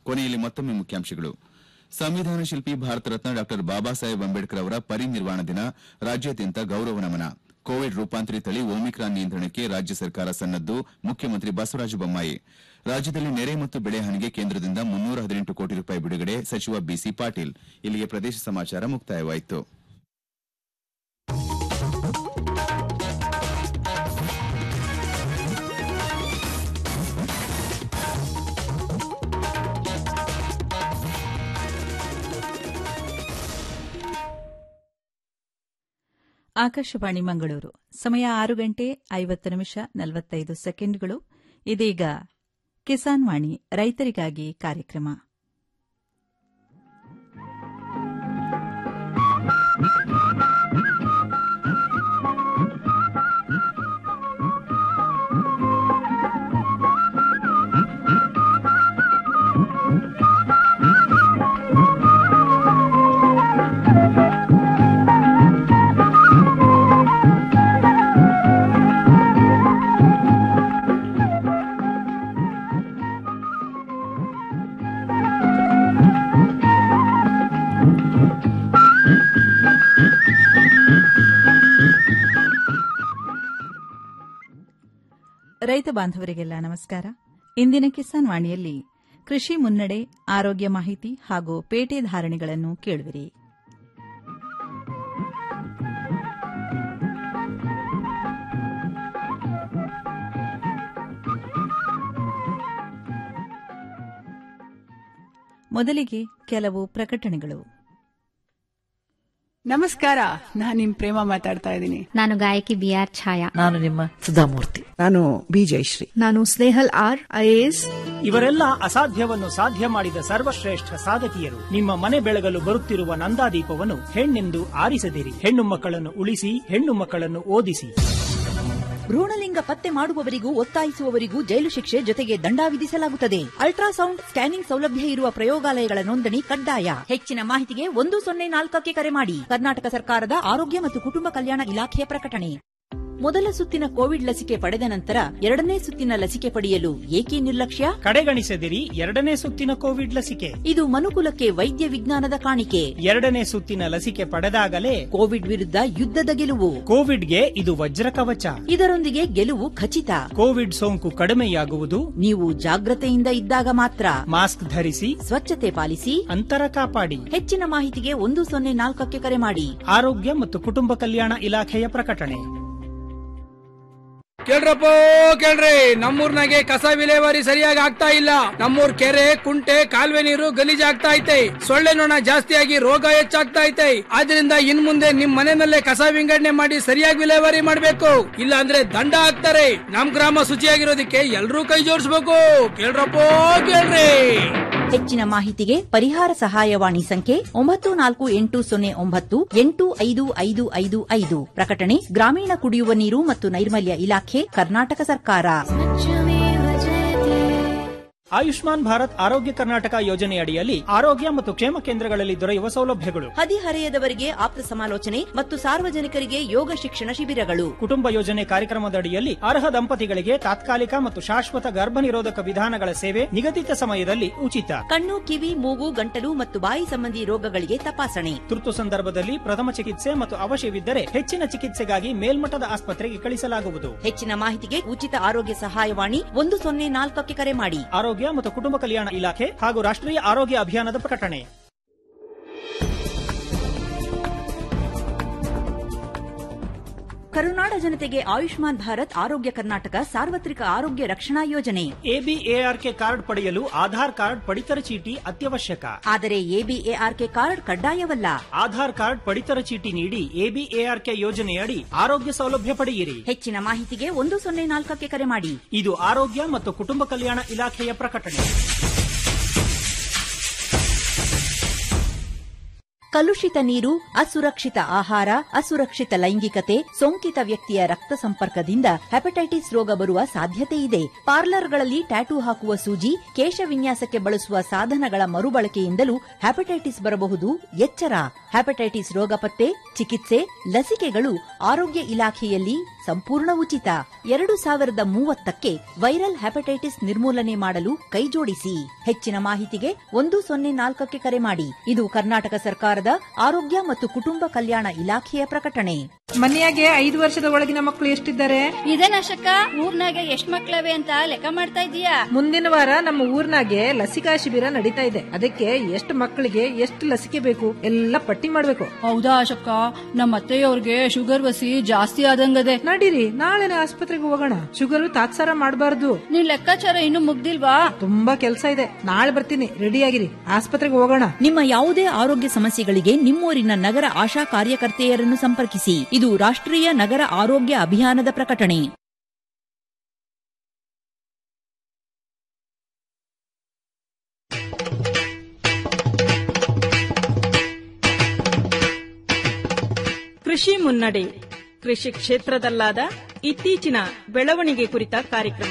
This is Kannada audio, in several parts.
ಕೊನೆಯಲ್ಲಿ ಮತ್ತೊಮ್ಮೆ ಮುಖ್ಯಾಂಶಗಳು ಸಂವಿಧಾನ ಶಿಲ್ಪಿ ಭಾರತ ರತ್ನ ಡಾ ಬಾಬಾ ಸಾಹೇಬ್ ಅಂಬೇಡ್ಕರ್ ಅವರ ಪರಿನಿರ್ವಾಣ ದಿನ ರಾಜ್ಯಾದ್ಯಂತ ಗೌರವ ನಮನ ಕೋವಿಡ್ ರೂಪಾಂತರಿ ತಳಿ ಓಮಿಕ್ರಾನ್ ನಿಯಂತ್ರಣಕ್ಕೆ ರಾಜ್ಯ ಸರ್ಕಾರ ಸನ್ನದ್ದು ಮುಖ್ಯಮಂತ್ರಿ ಬಸವರಾಜ ಬೊಮ್ಮಾಯಿ ರಾಜ್ಯದಲ್ಲಿ ನೆರೆ ಮತ್ತು ಬೆಳೆ ಹಾನಿಗೆ ಕೇಂದ್ರದಿಂದ ಮುನ್ನೂರ ಹದಿನೆಂಟು ಕೋಟಿ ರೂಪಾಯಿ ಬಿಡುಗಡೆ ಸಚಿವ ಬಿಸಿ ಪಾಟೀಲ್ ಇಲ್ಲಿಗೆ ಪ್ರದೇಶ ಸಮಾಚಾರ ಮುಕ್ತಾಯವಾಯಿತು ಆಕಾಶವಾಣಿ ಮಂಗಳೂರು ಸಮಯ ಆರು ಗಂಟೆ ಐವತ್ತು ನಿಮಿಷ ನಲವತ್ತೈದು ಸೆಕೆಂಡ್ಗಳು ಇದೀಗ ಕಿಸಾನ್ ವಾಣಿ ರೈತರಿಗಾಗಿ ಕಾರ್ಯಕ್ರಮ ರೈತ ಬಾಂಧವರಿಗೆಲ್ಲ ನಮಸ್ಕಾರ ಇಂದಿನ ಕಿಸಾನ್ ವಾಣಿಯಲ್ಲಿ ಕೃಷಿ ಮುನ್ನಡೆ ಆರೋಗ್ಯ ಮಾಹಿತಿ ಹಾಗೂ ಪೇಟೆ ಧಾರಣೆಗಳನ್ನು ಕೇಳುವಿರಿ ಮೊದಲಿಗೆ ಕೆಲವು ಪ್ರಕಟಣೆಗಳು ನಮಸ್ಕಾರ ನಾನ್ ನಿಮ್ ಪ್ರೇಮ ಮಾತಾಡ್ತಾ ಇದ್ದೀನಿ ನಾನು ಗಾಯಕಿ ಬಿ ಆರ್ ಛಾಯಾ ನಾನು ನಿಮ್ಮ ಸುಧಾಮೂರ್ತಿ ನಾನು ಬಿ ಜಯಶ್ರೀ ನಾನು ಸ್ನೇಹಲ್ ಆರ್ ಐಎಎಸ್ ಇವರೆಲ್ಲ ಅಸಾಧ್ಯವನ್ನು ಸಾಧ್ಯ ಮಾಡಿದ ಸರ್ವಶ್ರೇಷ್ಠ ಸಾಧಕಿಯರು ನಿಮ್ಮ ಮನೆ ಬೆಳಗಲು ಬರುತ್ತಿರುವ ನಂದಾದೀಪವನ್ನು ಹೆಣ್ಣೆಂದು ಆರಿಸದಿರಿ ಹೆಣ್ಣು ಮಕ್ಕಳನ್ನು ಉಳಿಸಿ ಹೆಣ್ಣು ಮಕ್ಕಳನ್ನು ಓದಿಸಿ ಭ್ರೂಣಲಿಂಗ ಪತ್ತೆ ಮಾಡುವವರಿಗೂ ಒತ್ತಾಯಿಸುವವರಿಗೂ ಜೈಲು ಶಿಕ್ಷೆ ಜೊತೆಗೆ ದಂಡ ವಿಧಿಸಲಾಗುತ್ತದೆ ಅಲ್ಟ್ರಾಸೌಂಡ್ ಸ್ಕ್ಯಾನಿಂಗ್ ಸೌಲಭ್ಯ ಇರುವ ಪ್ರಯೋಗಾಲಯಗಳ ನೋಂದಣಿ ಕಡ್ಡಾಯ ಹೆಚ್ಚಿನ ಮಾಹಿತಿಗೆ ಒಂದು ಸೊನ್ನೆ ನಾಲ್ಕಕ್ಕೆ ಕರೆ ಮಾಡಿ ಕರ್ನಾಟಕ ಸರ್ಕಾರದ ಆರೋಗ್ಯ ಮತ್ತು ಕುಟುಂಬ ಕಲ್ಯಾಣ ಇಲಾಖೆಯ ಪ್ರಕಟಣೆ ಮೊದಲ ಸುತ್ತಿನ ಕೋವಿಡ್ ಲಸಿಕೆ ಪಡೆದ ನಂತರ ಎರಡನೇ ಸುತ್ತಿನ ಲಸಿಕೆ ಪಡೆಯಲು ಏಕೆ ನಿರ್ಲಕ್ಷ್ಯ ಕಡೆಗಣಿಸದಿರಿ ಎರಡನೇ ಸುತ್ತಿನ ಕೋವಿಡ್ ಲಸಿಕೆ ಇದು ಮನುಕುಲಕ್ಕೆ ವೈದ್ಯ ವಿಜ್ಞಾನದ ಕಾಣಿಕೆ ಎರಡನೇ ಸುತ್ತಿನ ಲಸಿಕೆ ಪಡೆದಾಗಲೇ ಕೋವಿಡ್ ವಿರುದ್ಧ ಯುದ್ಧದ ಗೆಲುವು ಕೋವಿಡ್ಗೆ ಇದು ವಜ್ರ ಕವಚ ಇದರೊಂದಿಗೆ ಗೆಲುವು ಖಚಿತ ಕೋವಿಡ್ ಸೋಂಕು ಕಡಿಮೆಯಾಗುವುದು ನೀವು ಜಾಗ್ರತೆಯಿಂದ ಇದ್ದಾಗ ಮಾತ್ರ ಮಾಸ್ಕ್ ಧರಿಸಿ ಸ್ವಚ್ಛತೆ ಪಾಲಿಸಿ ಅಂತರ ಕಾಪಾಡಿ ಹೆಚ್ಚಿನ ಮಾಹಿತಿಗೆ ಒಂದು ಸೊನ್ನೆ ನಾಲ್ಕಕ್ಕೆ ಕರೆ ಮಾಡಿ ಆರೋಗ್ಯ ಮತ್ತು ಕುಟುಂಬ ಕಲ್ಯಾಣ ಇಲಾಖೆಯ ಪ್ರಕಟಣೆ ಕೇಳ್ರಪ್ಪ ಕೇಳ್ರಿ ನಮ್ಮೂರ್ನಾಗೆ ಕಸ ವಿಲೇವಾರಿ ಸರಿಯಾಗಿ ಆಗ್ತಾ ಇಲ್ಲ ನಮ್ಮೂರ್ ಕೆರೆ ಕುಂಟೆ ಕಾಲುವೆ ನೀರು ಗಲೀಜಾಗ್ತಾ ಐತೆ ಸೊಳ್ಳೆ ನೊಣ ಜಾಸ್ತಿಯಾಗಿ ರೋಗ ಹೆಚ್ಚಾಗ್ತಾ ಐತೆ ಆದ್ರಿಂದ ಇನ್ ಮುಂದೆ ನಿಮ್ ಮನೆಯಲ್ಲೇ ಕಸ ವಿಂಗಡಣೆ ಮಾಡಿ ಸರಿಯಾಗಿ ವಿಲೇವಾರಿ ಮಾಡ್ಬೇಕು ಇಲ್ಲ ಅಂದ್ರೆ ದಂಡ ಹಾಕ್ತಾರೆ ನಮ್ ಗ್ರಾಮ ಶುಚಿಯಾಗಿರೋದಕ್ಕೆ ಎಲ್ರೂ ಕೈ ಜೋಡಿಸ್ಬೇಕು ಕೇಳ್ರಪ್ಪ ಕೇಳ್ರಿ ಹೆಚ್ಚಿನ ಮಾಹಿತಿಗೆ ಪರಿಹಾರ ಸಹಾಯವಾಣಿ ಸಂಖ್ಯೆ ಒಂಬತ್ತು ನಾಲ್ಕು ಎಂಟು ಸೊನ್ನೆ ಒಂಬತ್ತು ಎಂಟು ಐದು ಐದು ಐದು ಐದು ಪ್ರಕಟಣೆ ಗ್ರಾಮೀಣ ಕುಡಿಯುವ ನೀರು ಮತ್ತು ನೈರ್ಮಲ್ಯ ಇಲಾಖೆ ಕರ್ನಾಟಕ ಸರ್ಕಾರ ಆಯುಷ್ಮಾನ್ ಭಾರತ್ ಆರೋಗ್ಯ ಕರ್ನಾಟಕ ಯೋಜನೆಯಡಿಯಲ್ಲಿ ಆರೋಗ್ಯ ಮತ್ತು ಕ್ಷೇಮ ಕೇಂದ್ರಗಳಲ್ಲಿ ದೊರೆಯುವ ಸೌಲಭ್ಯಗಳು ಹದಿಹರೆಯದವರಿಗೆ ಆಪ್ತ ಸಮಾಲೋಚನೆ ಮತ್ತು ಸಾರ್ವಜನಿಕರಿಗೆ ಯೋಗ ಶಿಕ್ಷಣ ಶಿಬಿರಗಳು ಕುಟುಂಬ ಯೋಜನೆ ಕಾರ್ಯಕ್ರಮದಡಿಯಲ್ಲಿ ಅರ್ಹ ದಂಪತಿಗಳಿಗೆ ತಾತ್ಕಾಲಿಕ ಮತ್ತು ಶಾಶ್ವತ ಗರ್ಭ ನಿರೋಧಕ ವಿಧಾನಗಳ ಸೇವೆ ನಿಗದಿತ ಸಮಯದಲ್ಲಿ ಉಚಿತ ಕಣ್ಣು ಕಿವಿ ಮೂಗು ಗಂಟಲು ಮತ್ತು ಬಾಯಿ ಸಂಬಂಧಿ ರೋಗಗಳಿಗೆ ತಪಾಸಣೆ ತುರ್ತು ಸಂದರ್ಭದಲ್ಲಿ ಪ್ರಥಮ ಚಿಕಿತ್ಸೆ ಮತ್ತು ಅವಶ್ಯವಿದ್ದರೆ ಹೆಚ್ಚಿನ ಚಿಕಿತ್ಸೆಗಾಗಿ ಮೇಲ್ಮಟ್ಟದ ಆಸ್ಪತ್ರೆಗೆ ಕಳಿಸಲಾಗುವುದು ಹೆಚ್ಚಿನ ಮಾಹಿತಿಗೆ ಉಚಿತ ಆರೋಗ್ಯ ಸಹಾಯವಾಣಿ ಒಂದು ಸೊನ್ನೆ ನಾಲ್ಕಕ್ಕೆ ಕರೆ ಮಾಡಿ ಆರೋಗ್ಯ ಮತ್ತು ಕುಟುಂಬ ಕಲ್ಯಾಣ ಇಲಾಖೆ ಹಾಗೂ ರಾಷ್ಟ್ರೀಯ ಆರೋಗ್ಯ ಅಭಿಯಾನದ ಪ್ರಕಟಣೆ ಕರುನಾಡ ಜನತೆಗೆ ಆಯುಷ್ಮಾನ್ ಭಾರತ್ ಆರೋಗ್ಯ ಕರ್ನಾಟಕ ಸಾರ್ವತ್ರಿಕ ಆರೋಗ್ಯ ರಕ್ಷಣಾ ಯೋಜನೆ ಎಬಿಎಆರ್ಕೆ ಕಾರ್ಡ್ ಪಡೆಯಲು ಆಧಾರ್ ಕಾರ್ಡ್ ಪಡಿತರ ಚೀಟಿ ಅತ್ಯವಶ್ಯಕ ಆದರೆ ಎಬಿಎಆರ್ಕೆ ಕಾರ್ಡ್ ಕಡ್ಡಾಯವಲ್ಲ ಆಧಾರ್ ಕಾರ್ಡ್ ಪಡಿತರ ಚೀಟಿ ನೀಡಿ ಎಬಿಎಆರ್ಕೆ ಯೋಜನೆಯಡಿ ಆರೋಗ್ಯ ಸೌಲಭ್ಯ ಪಡೆಯಿರಿ ಹೆಚ್ಚಿನ ಮಾಹಿತಿಗೆ ಒಂದು ಸೊನ್ನೆ ನಾಲ್ಕಕ್ಕೆ ಕರೆ ಮಾಡಿ ಇದು ಆರೋಗ್ಯ ಮತ್ತು ಕುಟುಂಬ ಕಲ್ಯಾಣ ಇಲಾಖೆಯ ಪ್ರಕಟಣೆ ಕಲುಷಿತ ನೀರು ಅಸುರಕ್ಷಿತ ಆಹಾರ ಅಸುರಕ್ಷಿತ ಲೈಂಗಿಕತೆ ಸೋಂಕಿತ ವ್ಯಕ್ತಿಯ ರಕ್ತ ಸಂಪರ್ಕದಿಂದ ಹೆಪಟೈಟಿಸ್ ರೋಗ ಬರುವ ಸಾಧ್ಯತೆ ಇದೆ ಪಾರ್ಲರ್ಗಳಲ್ಲಿ ಟ್ಯಾಟೂ ಹಾಕುವ ಸೂಜಿ ಕೇಶ ವಿನ್ಯಾಸಕ್ಕೆ ಬಳಸುವ ಸಾಧನಗಳ ಮರುಬಳಕೆಯಿಂದಲೂ ಹೆಪಟೈಟಿಸ್ ಬರಬಹುದು ಎಚ್ಚರ ಹೆಪಟೈಟಿಸ್ ರೋಗ ಪತ್ತೆ ಚಿಕಿತ್ಸೆ ಲಸಿಕೆಗಳು ಆರೋಗ್ಯ ಇಲಾಖೆಯಲ್ಲಿ ಸಂಪೂರ್ಣ ಉಚಿತ ಎರಡು ಸಾವಿರದ ಮೂವತ್ತಕ್ಕೆ ವೈರಲ್ ಹೆಪಟೈಟಿಸ್ ನಿರ್ಮೂಲನೆ ಮಾಡಲು ಕೈಜೋಡಿಸಿ ಹೆಚ್ಚಿನ ಮಾಹಿತಿಗೆ ಒಂದು ಸೊನ್ನೆ ನಾಲ್ಕಕ್ಕೆ ಕರೆ ಮಾಡಿ ಇದು ಕರ್ನಾಟಕ ಸರ್ಕಾರದ ಆರೋಗ್ಯ ಮತ್ತು ಕುಟುಂಬ ಕಲ್ಯಾಣ ಇಲಾಖೆಯ ಪ್ರಕಟಣೆ ಮನೆಯಾಗೆ ಐದು ವರ್ಷದ ಒಳಗಿನ ಮಕ್ಕಳು ಎಷ್ಟಿದ್ದಾರೆ ಇದೇನಶಕ ಊರ್ನಾಗ ಎಷ್ಟ್ ಮಕ್ಳವೆ ಅಂತ ಲೆಕ್ಕ ಮಾಡ್ತಾ ಇದೀಯಾ ಮುಂದಿನ ವಾರ ನಮ್ಮ ಊರ್ನಾಗೆ ಲಸಿಕಾ ಶಿಬಿರ ನಡೀತಾ ಇದೆ ಅದಕ್ಕೆ ಎಷ್ಟು ಮಕ್ಕಳಿಗೆ ಎಷ್ಟು ಲಸಿಕೆ ಬೇಕು ಎಲ್ಲ ಪಟ್ಟಿ ಮಾಡ್ಬೇಕು ಹೌದಾ ಅಶಕ್ಕ ನಮ್ಮ ಅತ್ತೆಯವ್ರಿಗೆ ಶುಗರ್ ವಸಿ ಜಾಸ್ತಿ ಆದಂಗದೆ ನಡೀರಿ ನಾಳೆನೆ ಆಸ್ಪತ್ರೆಗೆ ಹೋಗೋಣ ಶುಗರ್ ತಾತ್ಸಾರ ಮಾಡಬಾರ್ದು ನಿನ್ ಲೆಕ್ಕಾಚಾರ ಇನ್ನು ಮುಗ್ದಿಲ್ವಾ ತುಂಬಾ ಕೆಲಸ ಇದೆ ನಾಳೆ ಬರ್ತೀನಿ ರೆಡಿ ಆಗಿರಿ ಆಸ್ಪತ್ರೆಗೆ ಹೋಗೋಣ ನಿಮ್ಮ ಯಾವುದೇ ಆರೋಗ್ಯ ಸಮಸ್ಯೆಗಳಿಗೆ ನಿಮ್ಮೂರಿನ ನಗರ ಆಶಾ ಕಾರ್ಯಕರ್ತೆಯರನ್ನು ಸಂಪರ್ಕಿಸಿ ಇದು ರಾಷ್ಟ್ರೀಯ ನಗರ ಆರೋಗ್ಯ ಅಭಿಯಾನದ ಪ್ರಕಟಣೆ ಕೃಷಿ ಮುನ್ನಡೆ ಕೃಷಿ ಕ್ಷೇತ್ರದಲ್ಲಾದ ಇತ್ತೀಚಿನ ಬೆಳವಣಿಗೆ ಕುರಿತ ಕಾರ್ಯಕ್ರಮ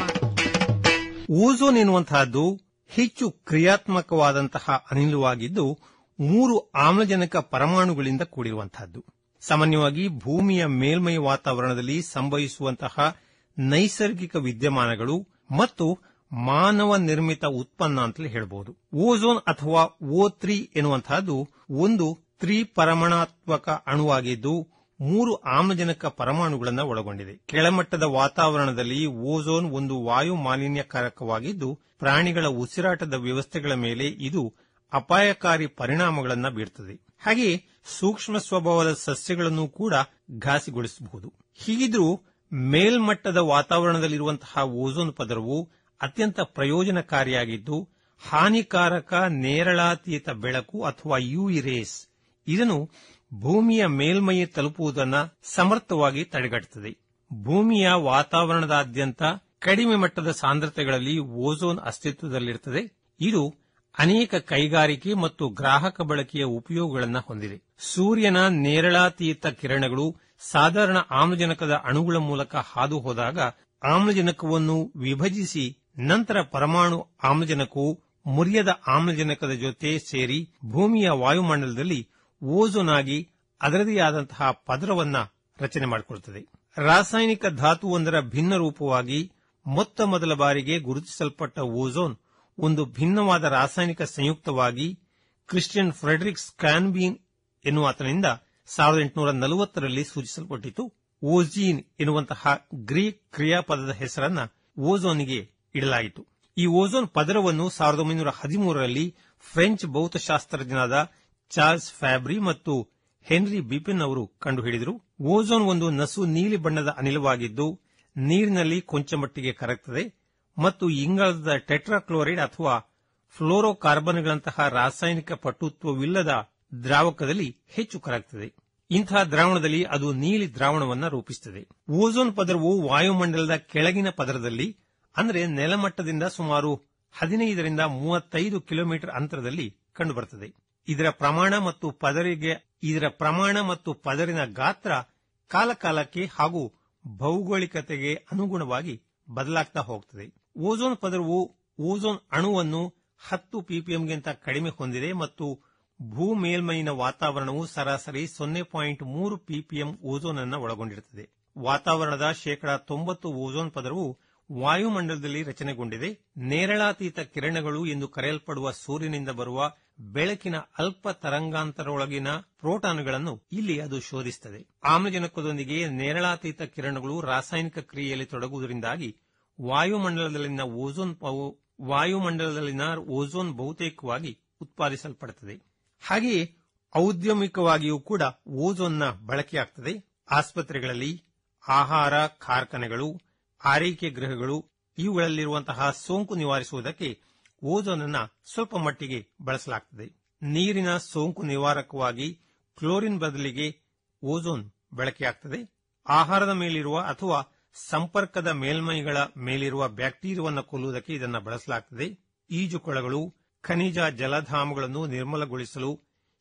ಓಝೋನ್ ಎನ್ನುವಂತಹದ್ದು ಹೆಚ್ಚು ಕ್ರಿಯಾತ್ಮಕವಾದಂತಹ ಅನಿಲವಾಗಿದ್ದು ಮೂರು ಆಮ್ಲಜನಕ ಪರಮಾಣುಗಳಿಂದ ಕೂಡಿರುವಂತಹದ್ದು ಸಾಮಾನ್ಯವಾಗಿ ಭೂಮಿಯ ಮೇಲ್ಮೈ ವಾತಾವರಣದಲ್ಲಿ ಸಂಭವಿಸುವಂತಹ ನೈಸರ್ಗಿಕ ವಿದ್ಯಮಾನಗಳು ಮತ್ತು ಮಾನವ ನಿರ್ಮಿತ ಉತ್ಪನ್ನ ಅಂತಲೇ ಹೇಳಬಹುದು ಓಝೋನ್ ಅಥವಾ ಓ ತ್ರೀ ಎನ್ನುವಂತಹದ್ದು ಒಂದು ತ್ರಿಪರಮಾಣಾತ್ಮಕ ಅಣುವಾಗಿದ್ದು ಮೂರು ಆಮ್ಲಜನಕ ಪರಮಾಣುಗಳನ್ನು ಒಳಗೊಂಡಿದೆ ಕೆಳಮಟ್ಟದ ವಾತಾವರಣದಲ್ಲಿ ಓಝೋನ್ ಒಂದು ವಾಯು ಮಾಲಿನ್ಯಕಾರಕವಾಗಿದ್ದು ಪ್ರಾಣಿಗಳ ಉಸಿರಾಟದ ವ್ಯವಸ್ಥೆಗಳ ಮೇಲೆ ಇದು ಅಪಾಯಕಾರಿ ಪರಿಣಾಮಗಳನ್ನು ಬೀರುತ್ತದೆ ಹಾಗೆಯೇ ಸೂಕ್ಷ್ಮ ಸ್ವಭಾವದ ಸಸ್ಯಗಳನ್ನು ಕೂಡ ಘಾಸಿಗೊಳಿಸಬಹುದು ಹೀಗಿದ್ರೂ ಮೇಲ್ಮಟ್ಟದ ವಾತಾವರಣದಲ್ಲಿರುವಂತಹ ಓಝೋನ್ ಪದರವು ಅತ್ಯಂತ ಪ್ರಯೋಜನಕಾರಿಯಾಗಿದ್ದು ಹಾನಿಕಾರಕ ನೇರಳಾತೀತ ಬೆಳಕು ಅಥವಾ ಯುವಿ ರೇಸ್ ಇದನ್ನು ಭೂಮಿಯ ಮೇಲ್ಮೈ ತಲುಪುವುದನ್ನು ಸಮರ್ಥವಾಗಿ ತಡೆಗಟ್ಟುತ್ತದೆ ಭೂಮಿಯ ವಾತಾವರಣದಾದ್ಯಂತ ಕಡಿಮೆ ಮಟ್ಟದ ಸಾಂದ್ರತೆಗಳಲ್ಲಿ ಓಝೋನ್ ಅಸ್ತಿತ್ವದಲ್ಲಿರುತ್ತದೆ ಇದು ಅನೇಕ ಕೈಗಾರಿಕೆ ಮತ್ತು ಗ್ರಾಹಕ ಬಳಕೆಯ ಉಪಯೋಗಗಳನ್ನು ಹೊಂದಿದೆ ಸೂರ್ಯನ ನೇರಳಾತೀತ ಕಿರಣಗಳು ಸಾಧಾರಣ ಆಮ್ಲಜನಕದ ಅಣುಗಳ ಮೂಲಕ ಹಾದು ಹೋದಾಗ ಆಮ್ಲಜನಕವನ್ನು ವಿಭಜಿಸಿ ನಂತರ ಪರಮಾಣು ಆಮ್ಲಜನಕವು ಮುರಿಯದ ಆಮ್ಲಜನಕದ ಜೊತೆ ಸೇರಿ ಭೂಮಿಯ ವಾಯುಮಂಡಲದಲ್ಲಿ ಓಝೋನ್ ಆಗಿ ಅದರದೇ ಆದಂತಹ ಪದರವನ್ನ ರಚನೆ ಮಾಡಿಕೊಳ್ಳುತ್ತದೆ ರಾಸಾಯನಿಕ ಧಾತುವೊಂದರ ಭಿನ್ನ ರೂಪವಾಗಿ ಮೊತ್ತ ಮೊದಲ ಬಾರಿಗೆ ಗುರುತಿಸಲ್ಪಟ್ಟ ಓಝೋನ್ ಒಂದು ಭಿನ್ನವಾದ ರಾಸಾಯನಿಕ ಸಂಯುಕ್ತವಾಗಿ ಕ್ರಿಸ್ಟಿಯನ್ ಫ್ರೆಡರಿಕ್ ಸ್ಕ್ಯಾನ್ಬೀನ್ ಎನ್ನುವಾತನಿಂದ ಸಾವಿರದ ಎಂಟುನೂರ ನಲವತ್ತರಲ್ಲಿ ಸೂಚಿಸಲ್ಪಟ್ಟಿತು ಓಜೀನ್ ಎನ್ನುವಂತಹ ಗ್ರೀಕ್ ಕ್ರಿಯಾಪದದ ಹೆಸರನ್ನ ಓಝೋನ್ಗೆ ಇಡಲಾಯಿತು ಈ ಓಝೋನ್ ಪದರವನ್ನು ಸಾವಿರದ ಒಂಬೈನೂರ ಹದಿಮೂರರಲ್ಲಿ ಫ್ರೆಂಚ್ ಭೌತಶಾಸ್ತ್ರಜ್ಞನಾದ ಚಾರ್ಲ್ಸ್ ಫ್ಯಾಬ್ರಿ ಮತ್ತು ಹೆನ್ರಿ ಬಿಪಿನ್ ಅವರು ಕಂಡುಹಿಡಿದರು ಓಝೋನ್ ಒಂದು ನಸು ನೀಲಿ ಬಣ್ಣದ ಅನಿಲವಾಗಿದ್ದು ನೀರಿನಲ್ಲಿ ಕೊಂಚ ಮಟ್ಟಿಗೆ ಕರಗ್ತದೆ ಮತ್ತು ಇಂಗಾಲದ ಟೆಟ್ರಾಕ್ಲೋರೈಡ್ ಅಥವಾ ಫ್ಲೋರೋಕಾರ್ಬನ್ಗಳಂತಹ ರಾಸಾಯನಿಕ ಪಟುತ್ವವಿಲ್ಲದ ದ್ರಾವಕದಲ್ಲಿ ಹೆಚ್ಚು ಕರಗ್ತದೆ ಇಂತಹ ದ್ರಾವಣದಲ್ಲಿ ಅದು ನೀಲಿ ದ್ರಾವಣವನ್ನು ರೂಪಿಸುತ್ತದೆ ಓಝೋನ್ ಪದರವು ವಾಯುಮಂಡಲದ ಕೆಳಗಿನ ಪದರದಲ್ಲಿ ಅಂದರೆ ನೆಲಮಟ್ಟದಿಂದ ಸುಮಾರು ಹದಿನೈದರಿಂದ ಮೂವತ್ತೈದು ಕಿಲೋಮೀಟರ್ ಅಂತರದಲ್ಲಿ ಕಂಡುಬರುತ್ತದೆ ಇದರ ಪ್ರಮಾಣ ಮತ್ತು ಪದರಿಗೆ ಇದರ ಪ್ರಮಾಣ ಮತ್ತು ಪದರಿನ ಗಾತ್ರ ಕಾಲಕಾಲಕ್ಕೆ ಹಾಗೂ ಭೌಗೋಳಿಕತೆಗೆ ಅನುಗುಣವಾಗಿ ಬದಲಾಗ್ತಾ ಹೋಗ್ತದೆ ಓಝೋನ್ ಪದರವು ಓಝೋನ್ ಅಣುವನ್ನು ಹತ್ತು ಪಿಪಿಎಂಗಿಂತ ಕಡಿಮೆ ಹೊಂದಿದೆ ಮತ್ತು ಭೂ ಮೇಲ್ಮೈನ ವಾತಾವರಣವು ಸರಾಸರಿ ಸೊನ್ನೆ ಪಾಯಿಂಟ್ ಮೂರು ಪಿಪಿಎಂ ಓಝೋನ್ ಅನ್ನು ಒಳಗೊಂಡಿರುತ್ತದೆ ವಾತಾವರಣದ ಶೇಕಡಾ ತೊಂಬತ್ತು ಓಝೋನ್ ಪದರವು ವಾಯುಮಂಡಲದಲ್ಲಿ ರಚನೆಗೊಂಡಿದೆ ನೇರಳಾತೀತ ಕಿರಣಗಳು ಎಂದು ಕರೆಯಲ್ಪಡುವ ಸೂರ್ಯನಿಂದ ಬರುವ ಬೆಳಕಿನ ಅಲ್ಪ ತರಂಗಾಂತರೊಳಗಿನ ಪ್ರೋಟಾನ್ಗಳನ್ನು ಇಲ್ಲಿ ಅದು ಶೋಧಿಸುತ್ತದೆ ಆಮ್ಲಜನಕದೊಂದಿಗೆ ನೇರಳಾತೀತ ಕಿರಣಗಳು ರಾಸಾಯನಿಕ ಕ್ರಿಯೆಯಲ್ಲಿ ತೊಡಗುವುದರಿಂದಾಗಿ ವಾಯುಮಂಡಲದಲ್ಲಿನ ಓಝೋನ್ ವಾಯುಮಂಡಲದಲ್ಲಿನ ಓಝೋನ್ ಬಹುತೇಕವಾಗಿ ಉತ್ಪಾದಿಸಲ್ಪಡುತ್ತದೆ ಹಾಗೆಯೇ ಔದ್ಯಮಿಕವಾಗಿಯೂ ಕೂಡ ಓಝೋನ್ನ ಬಳಕೆಯಾಗ್ತದೆ ಆಸ್ಪತ್ರೆಗಳಲ್ಲಿ ಆಹಾರ ಕಾರ್ಖಾನೆಗಳು ಆರೈಕೆ ಗೃಹಗಳು ಇವುಗಳಲ್ಲಿರುವಂತಹ ಸೋಂಕು ನಿವಾರಿಸುವುದಕ್ಕೆ ಓಝೋನ್ ಅನ್ನ ಸ್ವಲ್ಪ ಮಟ್ಟಿಗೆ ಬಳಸಲಾಗುತ್ತದೆ ನೀರಿನ ಸೋಂಕು ನಿವಾರಕವಾಗಿ ಕ್ಲೋರಿನ್ ಬದಲಿಗೆ ಓಝೋನ್ ಬಳಕೆಯಾಗುತ್ತದೆ ಆಹಾರದ ಮೇಲಿರುವ ಅಥವಾ ಸಂಪರ್ಕದ ಮೇಲ್ಮೈಗಳ ಮೇಲಿರುವ ಬ್ಯಾಕ್ಟೀರಿಯಾವನ್ನು ಕೊಲ್ಲುವುದಕ್ಕೆ ಇದನ್ನು ಬಳಸಲಾಗುತ್ತದೆ ಈಜುಕೊಳಗಳು ಖನಿಜ ಜಲಧಾಮಗಳನ್ನು ನಿರ್ಮಲಗೊಳಿಸಲು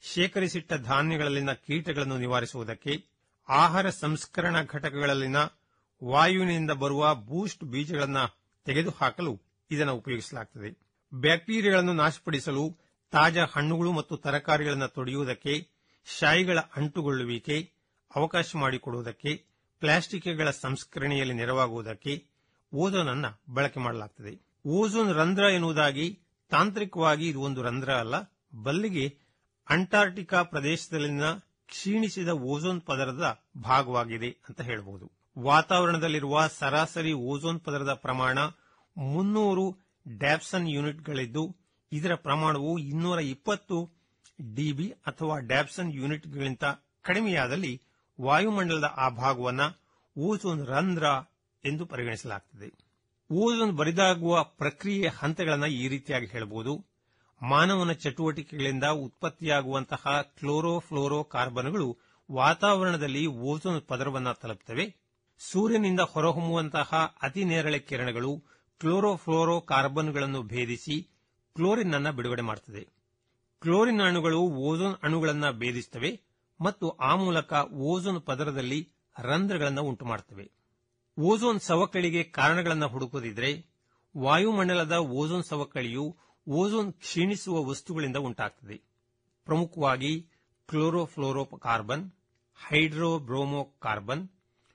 ಶೇಖರಿಸಿಟ್ಟ ಧಾನ್ಯಗಳಲ್ಲಿನ ಕೀಟಗಳನ್ನು ನಿವಾರಿಸುವುದಕ್ಕೆ ಆಹಾರ ಸಂಸ್ಕರಣಾ ಘಟಕಗಳಲ್ಲಿನ ವಾಯುವಿನಿಂದ ಬರುವ ಬೂಸ್ಟ್ ಬೀಜಗಳನ್ನು ತೆಗೆದುಹಾಕಲು ಇದನ್ನು ಉಪಯೋಗಿಸಲಾಗುತ್ತದೆ ಬ್ಯಾಕ್ಟೀರಿಯಾಗಳನ್ನು ನಾಶಪಡಿಸಲು ತಾಜಾ ಹಣ್ಣುಗಳು ಮತ್ತು ತರಕಾರಿಗಳನ್ನು ತೊಡೆಯುವುದಕ್ಕೆ ಶಾಯಿಗಳ ಅಂಟುಗೊಳ್ಳುವಿಕೆ ಅವಕಾಶ ಮಾಡಿಕೊಡುವುದಕ್ಕೆ ಪ್ಲಾಸ್ಟಿಕ್ಗಳ ಸಂಸ್ಕರಣೆಯಲ್ಲಿ ನೆರವಾಗುವುದಕ್ಕೆ ಓಝೋನ್ ಅನ್ನ ಬಳಕೆ ಮಾಡಲಾಗುತ್ತದೆ ಓಝೋನ್ ರಂಧ್ರ ಎನ್ನುವುದಾಗಿ ತಾಂತ್ರಿಕವಾಗಿ ಇದು ಒಂದು ರಂಧ್ರ ಅಲ್ಲ ಬಲ್ಲಿಗೆ ಅಂಟಾರ್ಟಿಕಾ ಪ್ರದೇಶದಲ್ಲಿನ ಕ್ಷೀಣಿಸಿದ ಓಝೋನ್ ಪದರದ ಭಾಗವಾಗಿದೆ ಅಂತ ಹೇಳಬಹುದು ವಾತಾವರಣದಲ್ಲಿರುವ ಸರಾಸರಿ ಓಝೋನ್ ಪದರದ ಪ್ರಮಾಣ ಮುನ್ನೂರು ಡ್ಯಾಪ್ಸನ್ ಯೂನಿಟ್ಗಳಿದ್ದು ಇದರ ಪ್ರಮಾಣವು ಇನ್ನೂರ ಇಪ್ಪತ್ತು ಡಿಬಿ ಅಥವಾ ಡ್ಯಾಪ್ಸನ್ ಯೂನಿಟ್ಗಳಿಗಿಂತ ಕಡಿಮೆಯಾದಲ್ಲಿ ವಾಯುಮಂಡಲದ ಆ ಭಾಗವನ್ನು ಓಝೋನ್ ರಂಧ್ರ ಎಂದು ಪರಿಗಣಿಸಲಾಗುತ್ತದೆ ಓಝೋನ್ ಬರಿದಾಗುವ ಪ್ರಕ್ರಿಯೆಯ ಹಂತಗಳನ್ನು ಈ ರೀತಿಯಾಗಿ ಹೇಳಬಹುದು ಮಾನವನ ಚಟುವಟಿಕೆಗಳಿಂದ ಉತ್ಪತ್ತಿಯಾಗುವಂತಹ ಕ್ಲೋರೋಫ್ಲೋರೋ ಕಾರ್ಬನ್ಗಳು ವಾತಾವರಣದಲ್ಲಿ ಓಝೋನ್ ಪದರವನ್ನು ತಲುಪುತ್ತವೆ ಸೂರ್ಯನಿಂದ ಹೊರಹೊಮ್ಮುವಂತಹ ಅತಿ ನೇರಳೆ ಕಿರಣಗಳು ಕ್ಲೋರೋಫ್ಲೋರೋ ಕಾರ್ಬನ್ಗಳನ್ನು ಭೇದಿಸಿ ಕ್ಲೋರಿನ್ ಅನ್ನು ಬಿಡುಗಡೆ ಮಾಡುತ್ತದೆ ಕ್ಲೋರಿನ್ ಅಣುಗಳು ಓಝೋನ್ ಅಣುಗಳನ್ನು ಭೇದಿಸುತ್ತವೆ ಮತ್ತು ಆ ಮೂಲಕ ಓಝೋನ್ ಪದರದಲ್ಲಿ ರಂಧ್ರಗಳನ್ನು ಉಂಟುಮಾಡುತ್ತವೆ ಓಝೋನ್ ಸವಕಳಿಗೆ ಕಾರಣಗಳನ್ನು ಹುಡುಕುವುದಿದ್ರೆ ವಾಯುಮಂಡಲದ ಓಝೋನ್ ಸವಕಳಿಯು ಓಝೋನ್ ಕ್ಷೀಣಿಸುವ ವಸ್ತುಗಳಿಂದ ಉಂಟಾಗುತ್ತದೆ ಪ್ರಮುಖವಾಗಿ chlorofluorocarbon hydrobromocarbon